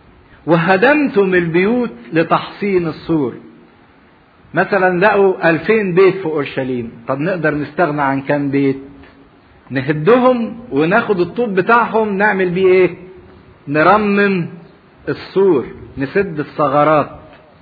وهدمتم البيوت لتحصين السور مثلا لقوا ألفين بيت في أورشليم طب نقدر نستغنى عن كم بيت نهدهم وناخد الطوب بتاعهم نعمل بيه ايه نرمم السور نسد الثغرات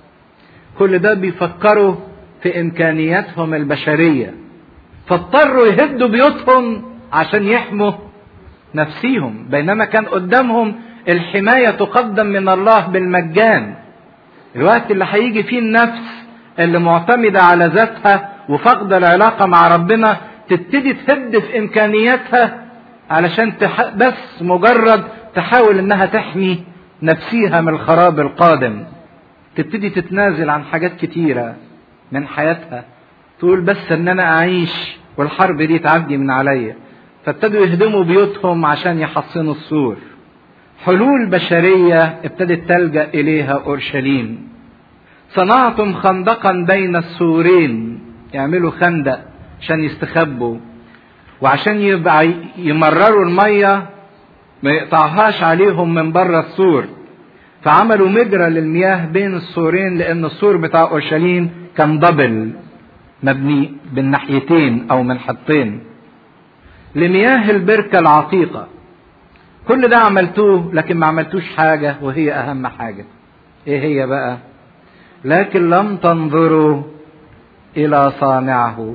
كل ده بيفكروا في امكانياتهم البشريه فاضطروا يهدوا بيوتهم عشان يحموا نفسيهم بينما كان قدامهم الحمايه تقدم من الله بالمجان الوقت اللي هيجي فيه النفس اللي معتمده على ذاتها وفاقده العلاقه مع ربنا تبتدي تهد في امكانياتها علشان تح... بس مجرد تحاول انها تحمي نفسيها من الخراب القادم تبتدي تتنازل عن حاجات كتيره من حياتها تقول بس ان انا اعيش والحرب دي تعدي من عليا فابتدوا يهدموا بيوتهم عشان يحصنوا السور حلول بشريه ابتدت تلجا اليها اورشليم صنعتم خندقا بين السورين يعملوا خندق عشان يستخبوا وعشان يبقى يمرروا الميه ما يقطعهاش عليهم من بره السور فعملوا مجرى للمياه بين السورين لان السور بتاع اورشليم كان دبل مبني بالناحيتين او من حطين لمياه البركة العتيقة كل ده عملتوه لكن ما عملتوش حاجة وهي أهم حاجة إيه هي بقى لكن لم تنظروا إلى صانعه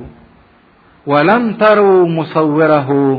ولم تروا مصوره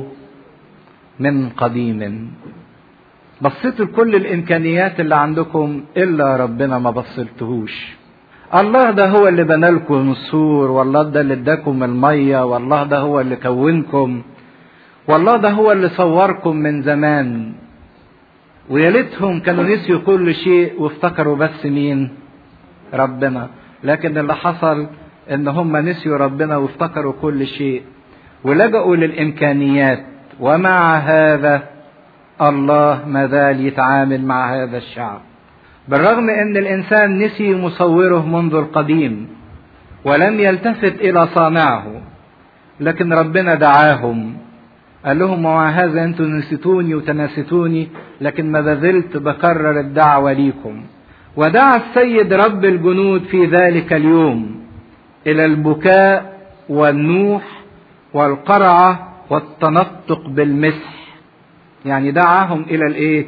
من قديم بصيتوا لكل الامكانيات اللي عندكم الا ربنا ما بصيتهوش الله ده هو اللي بنى لكم السور والله ده اللي اداكم الميه والله ده هو اللي كونكم والله ده هو اللي صوركم من زمان ويا ليتهم كانوا نسيوا كل شيء وافتكروا بس مين ربنا لكن اللي حصل ان هم نسيوا ربنا وافتكروا كل شيء ولجأوا للامكانيات ومع هذا الله ما زال يتعامل مع هذا الشعب بالرغم ان الانسان نسي مصوره منذ القديم ولم يلتفت الى صانعه لكن ربنا دعاهم قال لهم ومع هذا انتم نسيتوني وتناستوني لكن ما بذلت بكرر الدعوه ليكم ودعا السيد رب الجنود في ذلك اليوم الى البكاء والنوح والقرعه والتنطق بالمسح يعني دعاهم الى الايه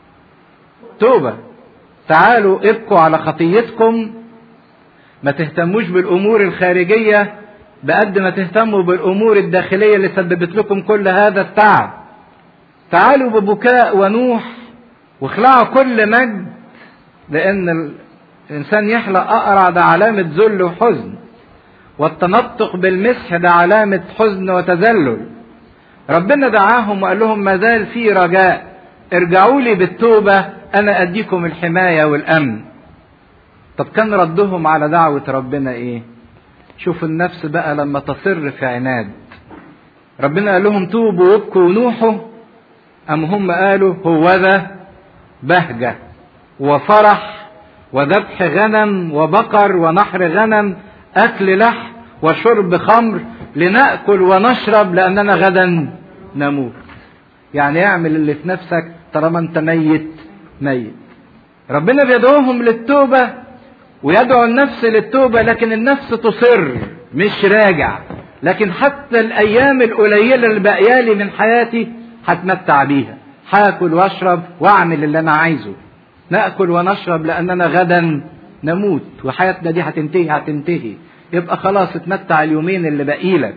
توبه تعالوا ابكوا على خطيتكم ما تهتموش بالامور الخارجيه بقد ما تهتموا بالامور الداخليه اللي سببت لكم كل هذا التعب تعالوا ببكاء ونوح واخلعوا كل مجد لان الانسان يحلق اقرع ده علامه ذل وحزن والتنطق بالمسح ده علامه حزن وتذلل ربنا دعاهم وقال لهم ما زال في رجاء ارجعوا لي بالتوبه انا اديكم الحمايه والامن طب كان ردهم على دعوه ربنا ايه شوف النفس بقى لما تصر في عناد ربنا قال لهم توبوا وابكوا ونوحوا ام هم قالوا هو ذا بهجه وفرح وذبح غنم وبقر ونحر غنم اكل لحم وشرب خمر لناكل ونشرب لاننا غدا نموت يعني اعمل اللي في نفسك طالما انت ميت ميت ربنا بيدعوهم للتوبه ويدعو النفس للتوبه لكن النفس تصر مش راجع لكن حتى الايام القليله اللي باقيالي من حياتي هتمتع بيها هاكل واشرب واعمل اللي انا عايزه ناكل ونشرب لاننا غدا نموت وحياتنا دي هتنتهي هتنتهي يبقى خلاص اتمتع اليومين اللي باقيلك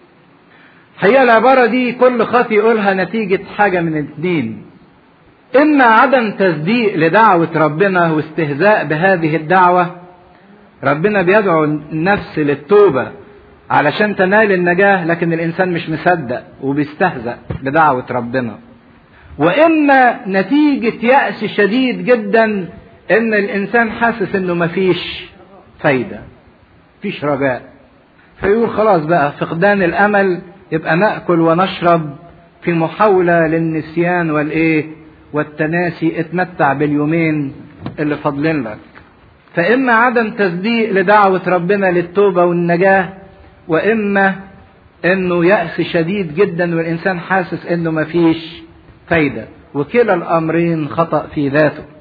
هي العبارة دي كل خاطي يقولها نتيجة حاجة من اتنين إما عدم تصديق لدعوة ربنا واستهزاء بهذه الدعوة ربنا بيدعو النفس للتوبة علشان تنال النجاة لكن الإنسان مش مصدق وبيستهزأ بدعوة ربنا وإما نتيجة يأس شديد جدا إن الإنسان حاسس إنه مفيش فايدة مفيش رجاء فيقول خلاص بقى فقدان الأمل يبقى ناكل ونشرب في محاولة للنسيان والايه والتناسي اتمتع باليومين اللي فاضلين لك فإما عدم تصديق لدعوة ربنا للتوبة والنجاة وإما إنه يأس شديد جدا والإنسان حاسس إنه مفيش فايدة وكلا الأمرين خطأ في ذاته